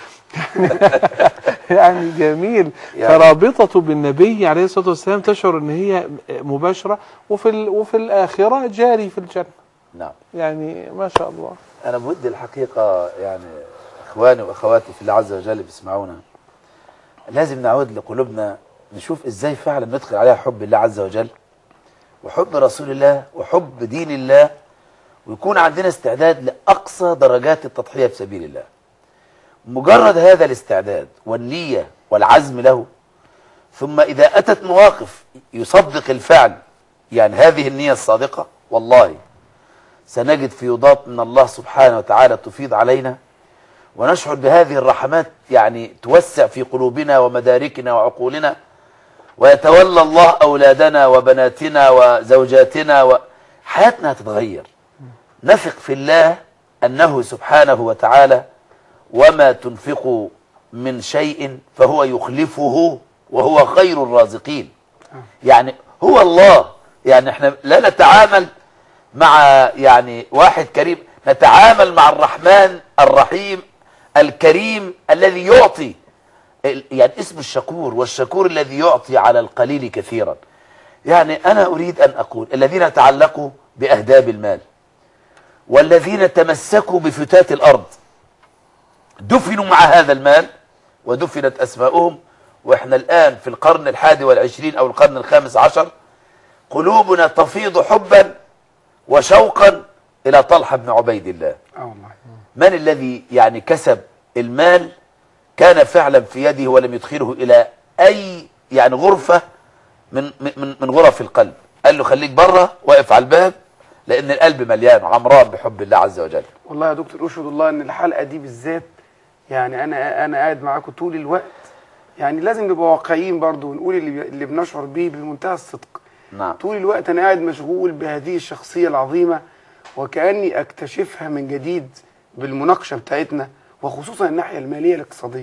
يعني جميل يعني- فرابطته بالنبي عليه الصلاة والسلام تشعر ان هي مباشرة وفي ال- وفي الآخرة جاري في الجنة نعم يعني ما شاء الله أنا بودي الحقيقة يعني إخواني وأخواتي في الله عز وجل بيسمعونا لازم نعود لقلوبنا نشوف إزاي فعلا ندخل عليها حب الله عز وجل وحب رسول الله وحب دين الله ويكون عندنا استعداد لأقصى درجات التضحية في سبيل الله مجرد هذا الاستعداد والنية والعزم له ثم إذا أتت مواقف يصدق الفعل يعني هذه النية الصادقة والله سنجد فيوضات من الله سبحانه وتعالى تفيض علينا ونشعر بهذه الرحمات يعني توسع في قلوبنا ومداركنا وعقولنا ويتولى الله أولادنا وبناتنا وزوجاتنا وحياتنا هتتغير نثق في الله أنه سبحانه وتعالى وما تنفقوا من شيء فهو يخلفه وهو خير الرازقين يعني هو الله يعني احنا لا نتعامل مع يعني واحد كريم نتعامل مع الرحمن الرحيم الكريم الذي يعطي ال- يعني اسم الشكور والشكور الذي يعطي على القليل كثيرا يعني أنا أريد أن أقول الذين تعلقوا بأهداب المال والذين تمسكوا بفتات الأرض دفنوا مع هذا المال ودفنت أسماؤهم وإحنا الآن في القرن الحادي والعشرين أو القرن الخامس عشر قلوبنا تفيض حبا وشوقا إلى طلحة بن عبيد الله اه والله من الذي يعني كسب المال كان فعلا في يده ولم يدخله إلى أي يعني غرفة من من من غرف القلب قال له خليك بره واقف على الباب لأن القلب مليان عمران بحب الله عز وجل والله يا دكتور اشهد الله ان الحلقه دي بالذات يعني انا انا قاعد معاكم طول الوقت يعني لازم نبقى واقعيين برضو ونقول اللي بي- اللي بنشعر بيه بمنتهى الصدق نعم طول الوقت انا قاعد مشغول بهذه الشخصيه العظيمه وكاني اكتشفها من جديد بالمناقشه بتاعتنا وخصوصا الناحيه الماليه الاقتصاديه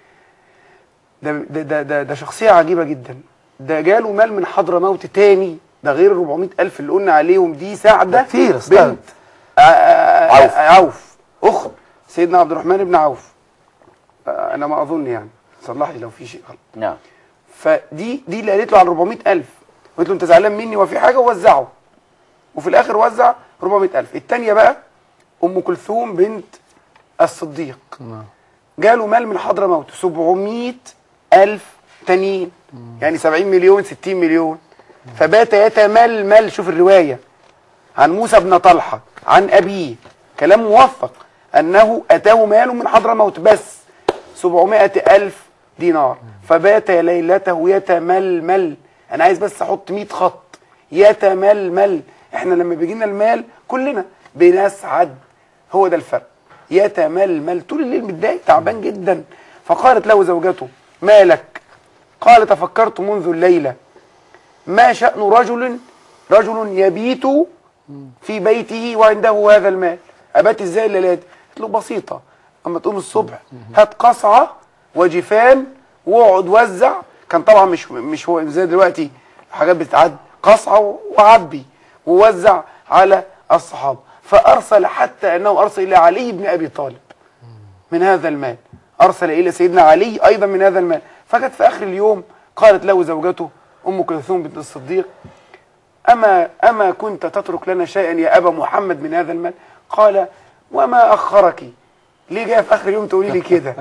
ده ده ده ده, ده شخصيه عجيبه جدا ده جاله مال من حضرموت تاني ده غير ال 400 الف اللي قلنا عليهم دي سعده كتير استاذ. بنت ع- ع- عوف. عوف اخت سيدنا عبد الرحمن بن عوف آه، انا ما اظن يعني صلح لي لو في شيء غلط نعم فدي دي اللي قالت له على 400000 قلت له انت زعلان مني وفي حاجه ووزعه وفي الاخر وزع 400000 الثانيه بقى ام كلثوم بنت الصديق نعم. جاله مال من حضرموت 700 ألف تانيين يعني 70 مليون 60 مليون فبات يتململ شوف الرواية عن موسى بن طلحة عن أبيه كلام موفق أنه أتاه مال من حضرموت بس 700 ألف دينار فبات ليلته يتململ أنا عايز بس أحط 100 خط يتململ إحنا لما بيجينا المال كلنا بنسعد هو ده الفرق يتململ طول الليل متضايق تعبان جدا فقالت له زوجته ما لك قال تفكرت منذ الليلة ما شأن رجل رجل يبيت في بيته وعنده هذا المال أبات ازاي الليلة دي قلت له بسيطة أما تقوم الصبح هات قصعة وجفان واقعد وزع كان طبعا مش مش هو زي دلوقتي حاجات بتتعد قصعة وعبي ووزع على الصحابة فأرسل حتى أنه أرسل إلى علي بن أبي طالب من هذا المال أرسل إلى سيدنا علي أيضا من هذا المال فجت في آخر اليوم قالت له زوجته أم كلثوم بنت الصديق أما أما كنت تترك لنا شيئا يا أبا محمد من هذا المال قال وما أخرك ليه جايه في آخر اليوم تقولي لي كده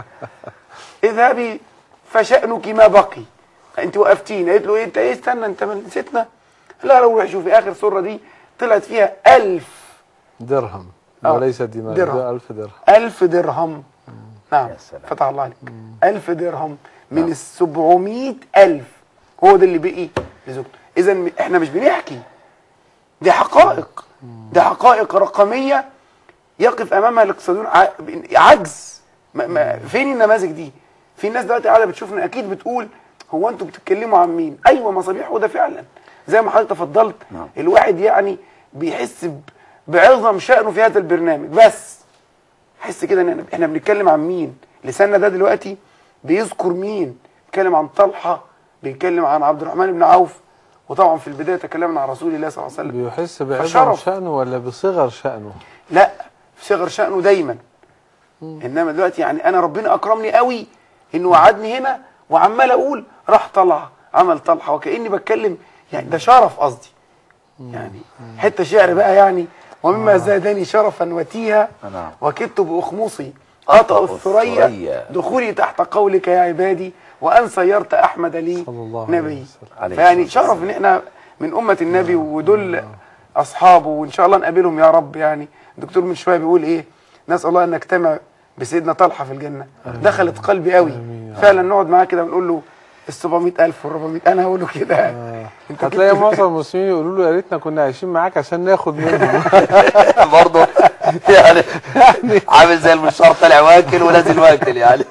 اذهبي فشأنك ما بقي انت وقفتيني قالت له ايه انت ايه استنى انت ما نسيتنا لا روح شوفي اخر سوره دي طلعت فيها ألف درهم آه. وليس دينار درهم. ده ألف درهم ألف درهم نعم يا سلام. فتح الله عليك ألف درهم من السبعمائة ألف هو ده اللي بقي لزوجته إذا م- إحنا مش بنحكي دي حقائق دي حقائق رقمية يقف أمامها الاقتصاديون ع- عجز ما ما فين النماذج دي في ناس دلوقتي قاعدة بتشوفنا أكيد بتقول هو أنتوا بتتكلموا عن مين أيوة مصابيح وده فعلا زي ما حضرتك تفضلت نعم. الواحد يعني بيحس ب- بعظم شأنه في هذا البرنامج بس حس كده ان احنا بنتكلم عن مين لساننا ده دلوقتي بيذكر مين بيتكلم عن طلحه بيتكلم عن عبد الرحمن بن عوف وطبعا في البدايه تكلمنا عن رسول الله صلى الله عليه وسلم بيحس بعظم فشرف. شأنه ولا بصغر شأنه لا في صغر شأنه دايما انما دلوقتي يعني انا ربنا اكرمني قوي انه وعدني هنا وعمال اقول راح طلعه عمل طلحه وكاني بتكلم يعني ده شرف قصدي يعني حته شعر بقى يعني ومما زادني شرفا وتيها نعم. وكدت باخمصي اطأ الثريا الثريا. دخولي تحت قولك يا عبادي وان صيرت احمد لي صلى الله عليه نبي وسلم. عليه فيعني الصلاة شرف ان احنا من امه النبي ودول اصحابه وان شاء الله نقابلهم يا رب يعني الدكتور من شويه بيقول ايه نسال الله ان نجتمع بسيدنا طلحه في الجنه دخلت قلبي قوي فعلا نقعد معاه كده ونقول له ال 700000 وال 400 انا هقول له كده انت هتلاقي جبت- معظم المسلمين يقولوا له يا ريتنا كنا عايشين معاك عشان ناخد منه برضه يعني عامل زي المشوار طالع واكل ونازل واكل يعني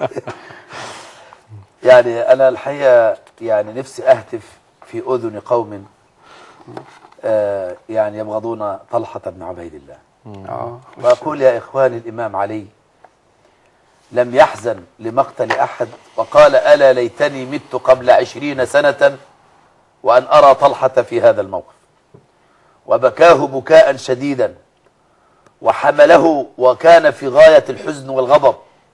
يعني انا الحقيقه يعني نفسي اهتف في اذن قوم آه يعني يبغضون طلحه بن عبيد الله اه وأقول يا إخواني الإمام علي لم يحزن لمقتل أحد وقال ألا ليتني مت قبل عشرين سنة وأن أرى طلحة في هذا الموقف وبكاه بكاء شديدا وحمله وكان في غاية الحزن والغضب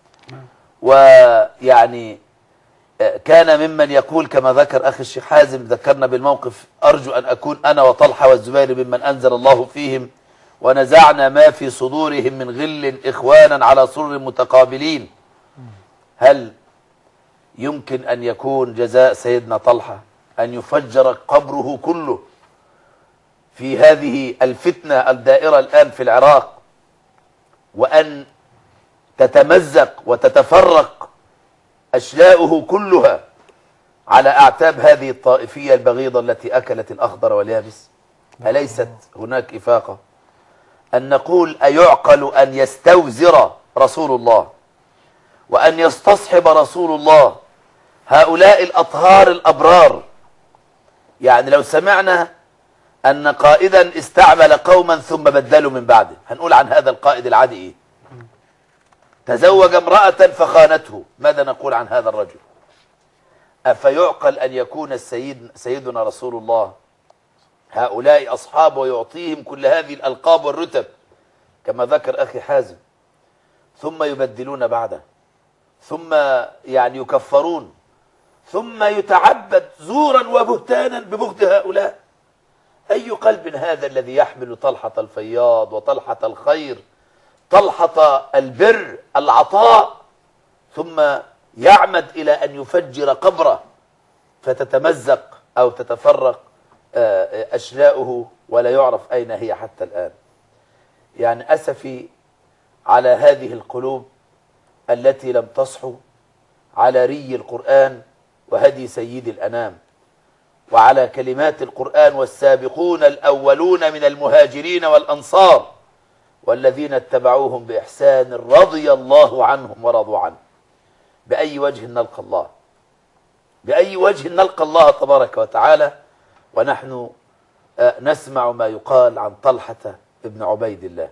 ويعني آه، كان ممن يقول كما ذكر أخي الشيخ حازم ذكرنا بالموقف أرجو أن أكون أنا وطلحة والزبير ممن أنزل الله فيهم ونزعنا ما في صدورهم من غل إخوانا على سرر متقابلين هل يمكن أن يكون جزاء سيدنا طلحة أن يفجر قبره كله في هذه الفتنة الدائرة الآن في العراق وأن تتمزق وتتفرق أشلاؤه كلها على أعتاب هذه الطائفية البغيضة التي أكلت الأخضر واليابس أليست هناك إفاقة أن نقول أيعقل أن يستوزر رسول الله وأن يستصحب رسول الله هؤلاء الأطهار الأبرار يعني لو سمعنا أن قائدا استعمل قوما ثم بدلوا من بعده هنقول عن هذا القائد العادي إيه تزوج امرأة فخانته ماذا نقول عن هذا الرجل أفيعقل أن يكون السيد سيدنا رسول الله هؤلاء أصحابه ويعطيهم كل هذه الألقاب والرتب كما ذكر أخي حازم ثم يبدلون بعده ثم يعني يكفرون ثم يتعبد زورا وبهتانا ببغض هؤلاء أي قلب هذا الذي يحمل طلحة الفياض وطلحة الخير طلحة البر العطاء ثم يعمد إلى أن يفجر قبره فتتمزق أو تتفرق آه، أشلاؤه ولا يعرف أين هي حتى الآن يعني أسفي على هذه القلوب التي لم تصحو على ري القرآن وهدي سيد الأنام وعلى كلمات القرآن والسابقون الأولون من المهاجرين والأنصار والذين اتبعوهم بإحسان رضي الله عنهم ورضوا عنه بأي وجه نلقى الله بأي وجه نلقى الله تبارك وتعالى ونحن آه، نسمع ما يقال عن طلحة ابن عبيد الله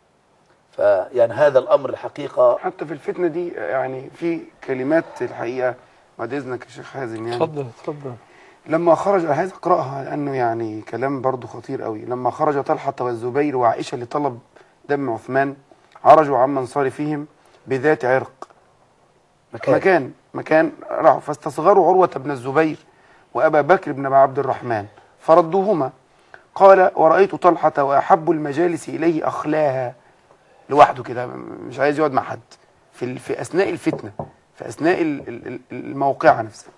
فيعني هذا الأمر الحقيقة حتى في الفتنة دي يعني في كلمات الحقيقة بعد إذنك يا شيخ حازم يعني اتفضل اتفضل لما خرج أنا عايز أقرأها لأنه يعني كلام برضو خطير قوي لما خرج طلحة والزبير وعائشة لطلب دم عثمان عرجوا عن منصرفهم بذات عرق مكان, مكان مكان راحوا فاستصغروا عروة بن الزبير وأبا بكر بن عبد الرحمن فردوهما قال ورأيت طلحة وأحب المجالس إليه أخلاها لوحده كده مش عايز يقعد مع حد في ال- في أثناء الفتنة في أثناء ال- ال- ال- الموقعة نفسها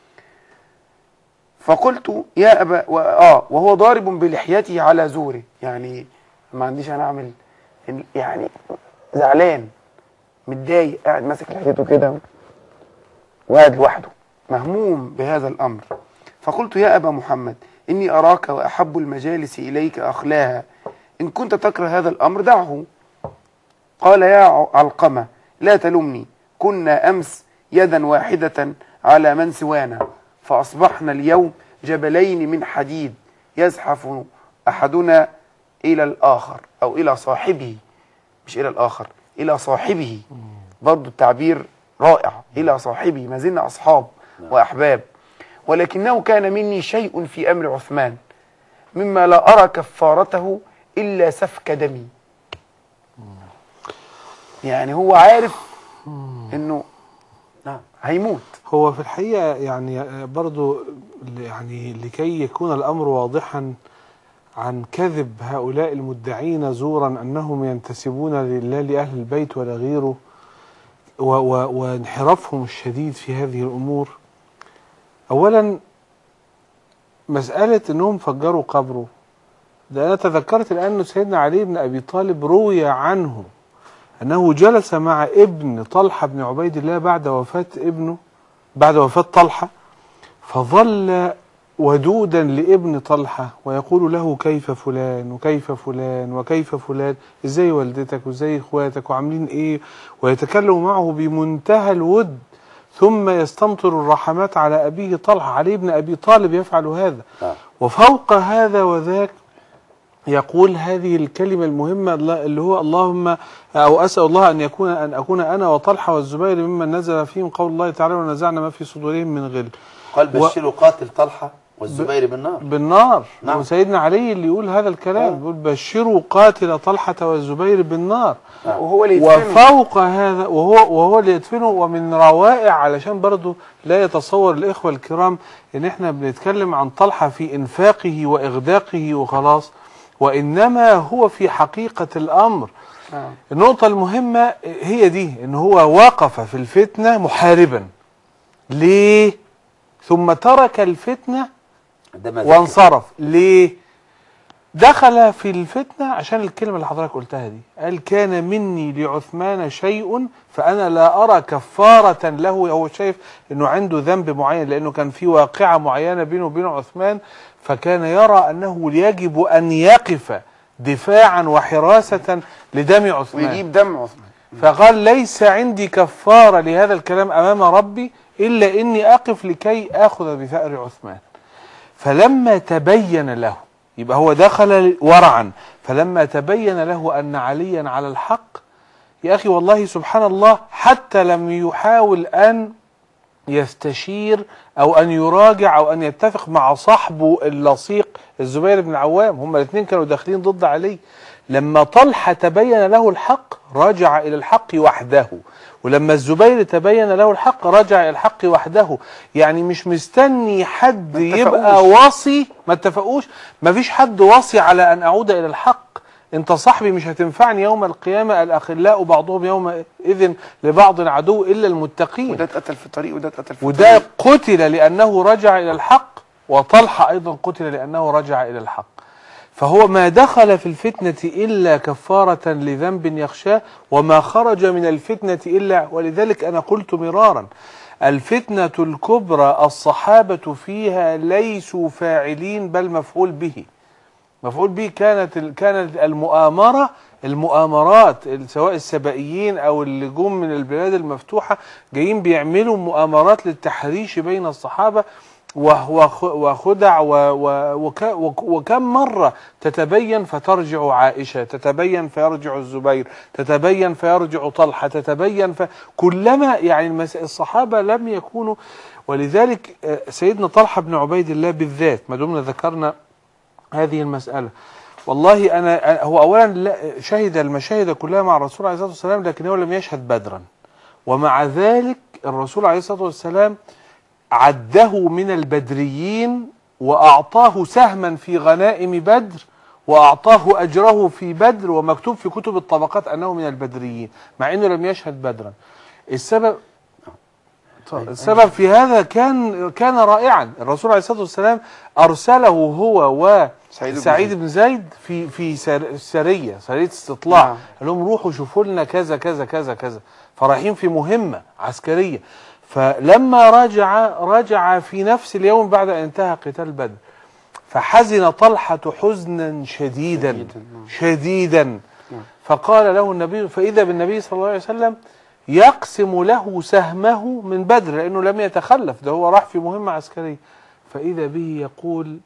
فقلت يا أبا و... آه وهو ضارب بلحيته على زوره يعني ما عنديش أنا أعمل يعني زعلان متضايق قاعد ماسك لحيته كده وقاعد لوحده مهموم بهذا الأمر فقلت يا أبا محمد إني أراك وأحب المجالس إليك أخلاها إن كنت تكره هذا الأمر دعه قال يا ع- علقمة لا تلمني كنا أمس يدا واحدة على من سوانا فأصبحنا اليوم جبلين من حديد يزحف أحدنا إلى الآخر أو إلى صاحبه مش إلى الآخر إلى صاحبه برضو التعبير رائع إلى صاحبه ما زلنا أصحاب وأحباب ولكنه كان مني شيء في أمر عثمان مما لا أرى كفارته إلا سفك دمي يعني هو عارف إنه نعم هيموت هو في الحقيقة يعني برضو يعني لكي يكون الأمر واضحا عن كذب هؤلاء المدعين زورا أنهم ينتسبون لله لأهل البيت ولا غيره و و وانحرافهم الشديد في هذه الأمور أولا مسألة أنهم فجروا قبره ده أنا تذكرت الآن أن سيدنا علي بن أبي طالب روي عنه أنه جلس مع ابن طلحة بن عبيد الله بعد وفاة ابنه بعد وفاة طلحة فظل ودودا لابن طلحة ويقول له كيف فلان وكيف فلان وكيف فلان ازاي والدتك وازاي اخواتك وعاملين ايه ويتكلم معه بمنتهى الود ثم يستمطر الرحمات على أبيه طلحة علي بن أبي طالب يفعل هذا آه. وفوق هذا وذاك يقول هذه الكلمة المهمة اللي هو اللهم أو أسأل الله أن يكون أن أكون أنا وطلحة والزبير ممن نزل فيهم قول الله تعالى ونزعنا ما في صدورهم من غل قال بشروا قاتل طلحة والزبير بالنار بالنار نعم. وسيدنا علي اللي يقول هذا الكلام يقول بشروا قاتل طلحة والزبير بالنار وهو اللي يدفنه وفوق هذا وهو وهو اللي يدفنه ومن روائع علشان برضه لا يتصور الاخوه الكرام ان احنا بنتكلم عن طلحه في انفاقه واغداقه وخلاص وانما هو في حقيقه الامر آه. النقطه المهمه هي دي ان هو وقف في الفتنه محاربا ليه ثم ترك الفتنه ده ما ذكر. وانصرف ليه دخل في الفتنة عشان الكلمة اللي حضرتك قلتها دي قال كان مني لعثمان شيء فأنا لا أرى كفارة له هو شايف أنه عنده ذنب معين لأنه كان في واقعة معينة بينه وبين عثمان فكان يرى أنه يجب أن يقف دفاعا وحراسة لدم عثمان ويجيب دم عثمان فقال ليس عندي كفارة لهذا الكلام أمام ربي إلا إني أقف لكي أخذ بثأر عثمان فلما تبين له يبقى هو دخل ورعا فلما تبين له أن عليا على الحق يا أخي والله سبحان الله حتى لم يحاول أن يستشير أو أن يراجع أو أن يتفق مع صاحبه اللصيق الزبير بن العوام هم الاثنين كانوا داخلين ضد علي لما طلحة تبين له الحق رجع إلى الحق وحده ولما الزبير تبين له الحق رجع إلى الحق وحده يعني مش مستني حد ما يبقى اتفقوش. وصي ما اتفقوش ما فيش حد وصي على أن أعود إلى الحق انت صاحبي مش هتنفعني يوم القيامة الأخلاء بعضهم يومئذ لبعض عدو إلا المتقين وده اتقتل في الطريق وده اتقتل في وده الطريق قتل لأنه رجع إلى الحق وطلحة أيضا قتل لأنه رجع إلى الحق فهو ما دخل في الفتنة إلا كفارة لذنب يخشاه وما خرج من الفتنة إلا ولذلك أنا قلت مرارا الفتنة الكبرى الصحابة فيها ليسوا فاعلين بل مفعول به مفعول به كانت ال- كانت المؤامرة المؤامرات ال- سواء السبائيين او اللي جم من البلاد المفتوحة جايين بيعملوا مؤامرات للتحريش بين الصحابة وهو خ- وخدع و و وك وك وكم مرة تتبين فترجع عائشة تتبين فيرجع الزبير تتبين فيرجع طلحة تتبين فكلما يعني المس- الصحابة لم يكونوا ولذلك آه، سيدنا طلحة بن عبيد الله بالذات ما دمنا ذكرنا هذه المسألة والله أنا أنا- هو أولا لا شهد المشاهد كلها مع الرسول عليه الصلاة والسلام لكن هو لم يشهد بدرا ومع ذلك الرسول عليه الصلاة والسلام عده من البدريين وأعطاه سهما في غنائم بدر وأعطاه أجره في بدر ومكتوب في كتب الطبقات أنه من البدريين مع أنه لم يشهد بدرا السبب طيب، السبب في هذا كان كان رائعا الرسول عليه الصلاه والسلام ارسله هو سعيد بن وسعيد زيد. بن زيد في في سر- سريه سريه استطلاع نعم. قال لهم روحوا شوفوا لنا كذا كذا كذا كذا فرايحين في مهمه عسكريه فلما رجع رجع في نفس اليوم بعد ان انتهى قتال بدر فحزن طلحه حزنا شديدا شديداً، نعم. شديدا فقال له النبي فإذا بالنبي صلى الله عليه وسلم يقسم له سهمه من بدر لأنه لم يتخلف ده هو راح في مهمة عسكرية فإذا به يقول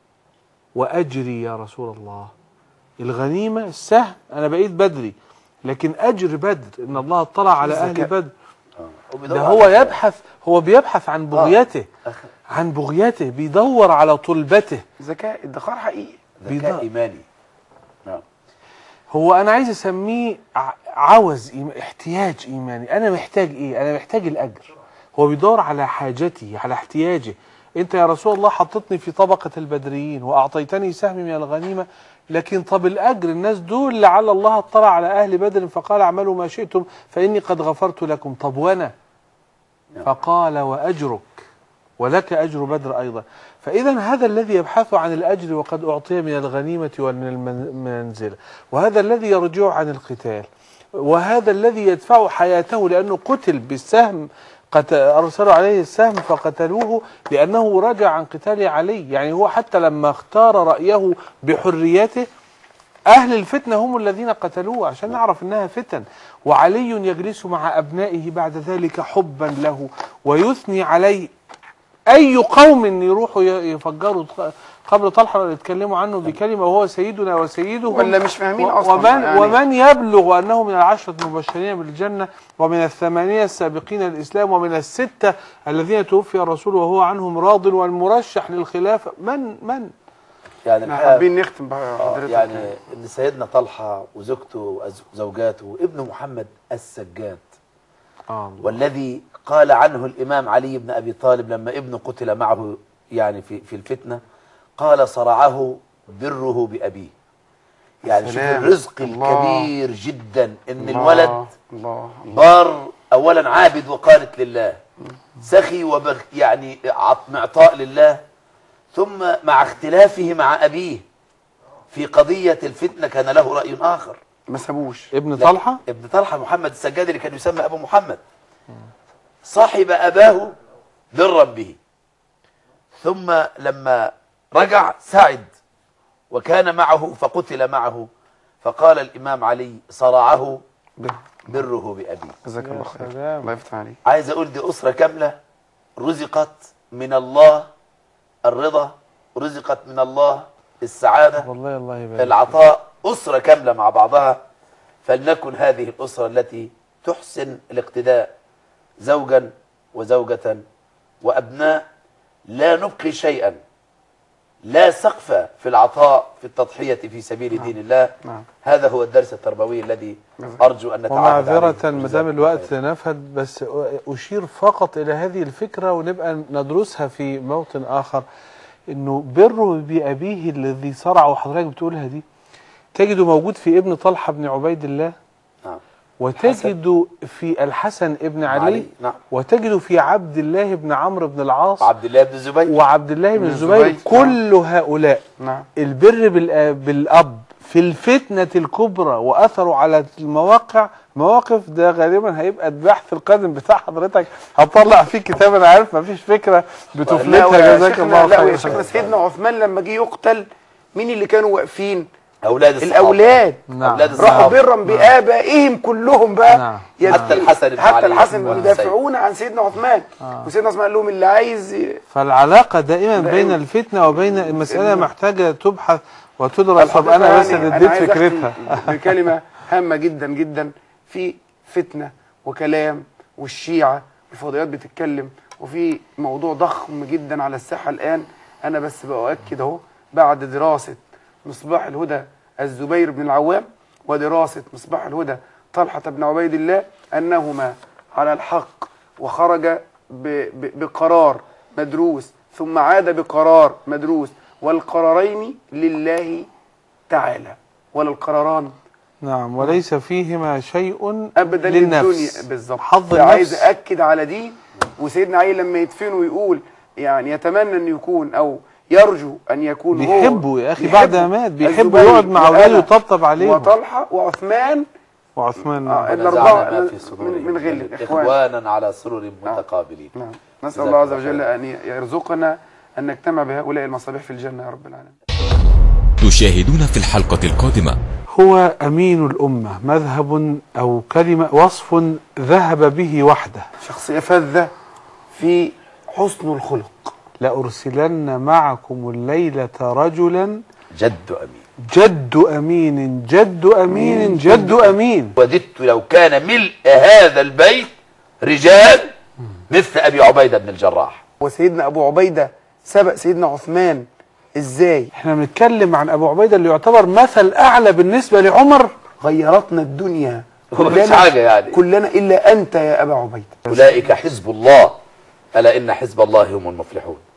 وأجري يا رسول الله الغنيمة السهم أنا بقيت بدري لكن أجر بدر إن الله اطلع على أهل الزكاة. بدر وبيدور ده على هو الخير. يبحث هو بيبحث عن بغيته عن بغيته بيدور على طلبته ذكاء ادخار حقيقي ذكاء بيدور. إيماني نعم هو انا عايز اسميه ع- عوز إيم... احتياج ايماني انا محتاج ايه انا محتاج الاجر هو بيدور على حاجتي على احتياجه انت يا رسول الله حطيتني في طبقة البدريين واعطيتني سهمي من الغنيمة لكن طب الاجر الناس دول لعل الله اطلع على اهل بدر فقال اعملوا ما شئتم فاني قد غفرت لكم طب وانا فقال واجرك ولك أجر بدر أيضا فإذا هذا الذي يبحث عن الأجر وقد أعطي من الغنيمة ومن المن- المنزلة وهذا الذي يرجع عن القتال وهذا الذي يدفع حياته لأنه قتل بالسهم قت- أرسلوا عليه السهم فقتلوه لأنه رجع عن قتال علي يعني هو حتى لما اختار رأيه بحريته أهل الفتنة هم الذين قتلوه عشان نعرف أنها فتن وعلي يجلس مع أبنائه بعد ذلك حبا له ويثني عليه أي قوم يروحوا ي- يفجروا ط- قبل طلحة اللي اتكلموا عنه بكلمة وهو سيدنا وسيدهم ولا مش فاهمين و- أصلاً ومن, يعني. ومن يبلغ أنه من العشرة المبشرين بالجنة ومن الثمانية السابقين الإسلام ومن الستة الذين توفي الرسول وهو عنهم راض والمرشح للخلافة من من يعني احنا الحقيقة حابين نختم بقى آه، حضرتك يعني ان سيدنا طلحه وزوجته وزوجاته وابنه محمد السجاد آه والذي قال عنه الامام علي بن ابي طالب لما ابنه قتل معه يعني في في الفتنه قال صرعه بره بابيه يعني شوف سلام. الرزق الله. الكبير جدا ان الله، الولد الله الله بار اولا عابد وقانت لله سخي وبغ يعني عط- معطاء لله ثم مع اختلافه مع ابيه في قضيه الفتنه كان له راي اخر ما سابوش ابن لا، طلحة ابن طلحه محمد السجاد اللي كان يسمى ابو محمد صاحب اباه برا به ثم لما رجع سعد وكان معه فقتل معه فقال الامام علي صرعه به. بره بابيه جزاك يا الله خير سلام. الله يفتح عليك عايز اقول دي اسره كامله رزقت من الله الرضا رزقت من الله السعاده والله الله يبارك العطاء أسرة كاملة مع بعضها فلنكن هذه الأسرة التي تحسن الاقتداء زوجا وزوجة وأبناء لا نبقي شيئا لا سقف في العطاء في التضحية في سبيل دين الله نعم. هذا هو الدرس التربوي الذي أرجو أن نتعاهد ومعذرة عليه. ما دام جزاكم الوقت الله خير. نفد بس أشير فقط إلى هذه الفكرة ونبقى ندرسها في موطن آخر إنه بره بأبيه الذي صرعه حضرتك بتقولها دي تجده موجود في ابن طلحة بن عبيد الله نعم وتجد في الحسن ابن علي, علي، نعم. وتجد في عبد الله بن عمرو بن العاص عبد الله بن الزبير وعبد الله بن بن الزبير الزبير. كل هؤلاء نعم البر بالآ- بالأب في الفتنة الكبرى وأثره على المواقع مواقف ده غالبا هيبقى البحث القادم بتاع حضرتك هطلع فيه كتاب انا عارف مفيش فكره لا بتفلتها ويا جزاك شيخنا- الله لا ويا خير شيخنا سيدنا عثمان لما جه يقتل مين اللي كانوا واقفين أولاد الصحابة الاولاد نعم أولاد راحوا الصحابة برا بابائهم كلهم بقى نعم. يد- حتى الحسن بن حتى علي الحسن والحسين. يدافعون عن سيدنا عثمان وسيدنا عثمان قال لهم اللي عايز ي- فالعلاقه دائما لا، بين أيوة. الفتنه وبين المساله إنه- محتاجه تبحث وتدرس طب الحقيقة انا بس يعني اللي أنا اديت عايز أختم فكرتها بكلمة هامة جدا جدا في فتنة وكلام والشيعة الفضائيات بتتكلم وفي موضوع ضخم جدا على الساحة الآن أنا بس بأؤكد أهو بعد دراسة مصباح الهدى الزبير بن العوام ودراسة مصباح الهدى طلحة بن عبيد الله أنهما على الحق وخرج ب- ب- بقرار مدروس ثم عاد بقرار مدروس والقرارين لله تعالى ولا القراران نعم وليس فيهما شيء ابدا للنفس للدنيا بالظبط حظ عايز النفس اكد على دي وسيدنا علي لما يدفن ويقول يعني يتمنى ان يكون او يرجو ان يكون هو بيحبه يا اخي بيحبه. بعد ما مات بيحبه الزبير يقعد مع اولاده وأنا ويطبطب عليهم وطلحه وعثمان وعثمان آه، نعم. الأربعة ونزعنا ما في من- صدورهم من غل الإخوان. إخوانا على سرر متقابلين نعم نسال جزاك الله عز الله وجل خير. ان يرزقنا ان نجتمع بهؤلاء المصابيح في الجنه يا رب العالمين تشاهدون في الحلقة القادمة هو أمين الأمة مذهب أو كلمة وصف ذهب به وحده شخصيه فذه في حسن الخلق لأرسلن معكم الليلة رجلا جد أمين جد أمين جد أمين جد أمين وددت لو كان ملء هذا البيت رجال مثل أبي عبيدة بن الجراح وسيدنا ابو عبيده سبق سيدنا عثمان ازاي احنا بنتكلم عن أبو عبيدة اللي يعتبر مثل أعلى بالنسبة لعمر غيرتنا الدنيا هو مفيش حاجة يعني. كلنا الا انت يا ابا عبيده أولئك حزب الله ألا إن حزب الله هم المفلحون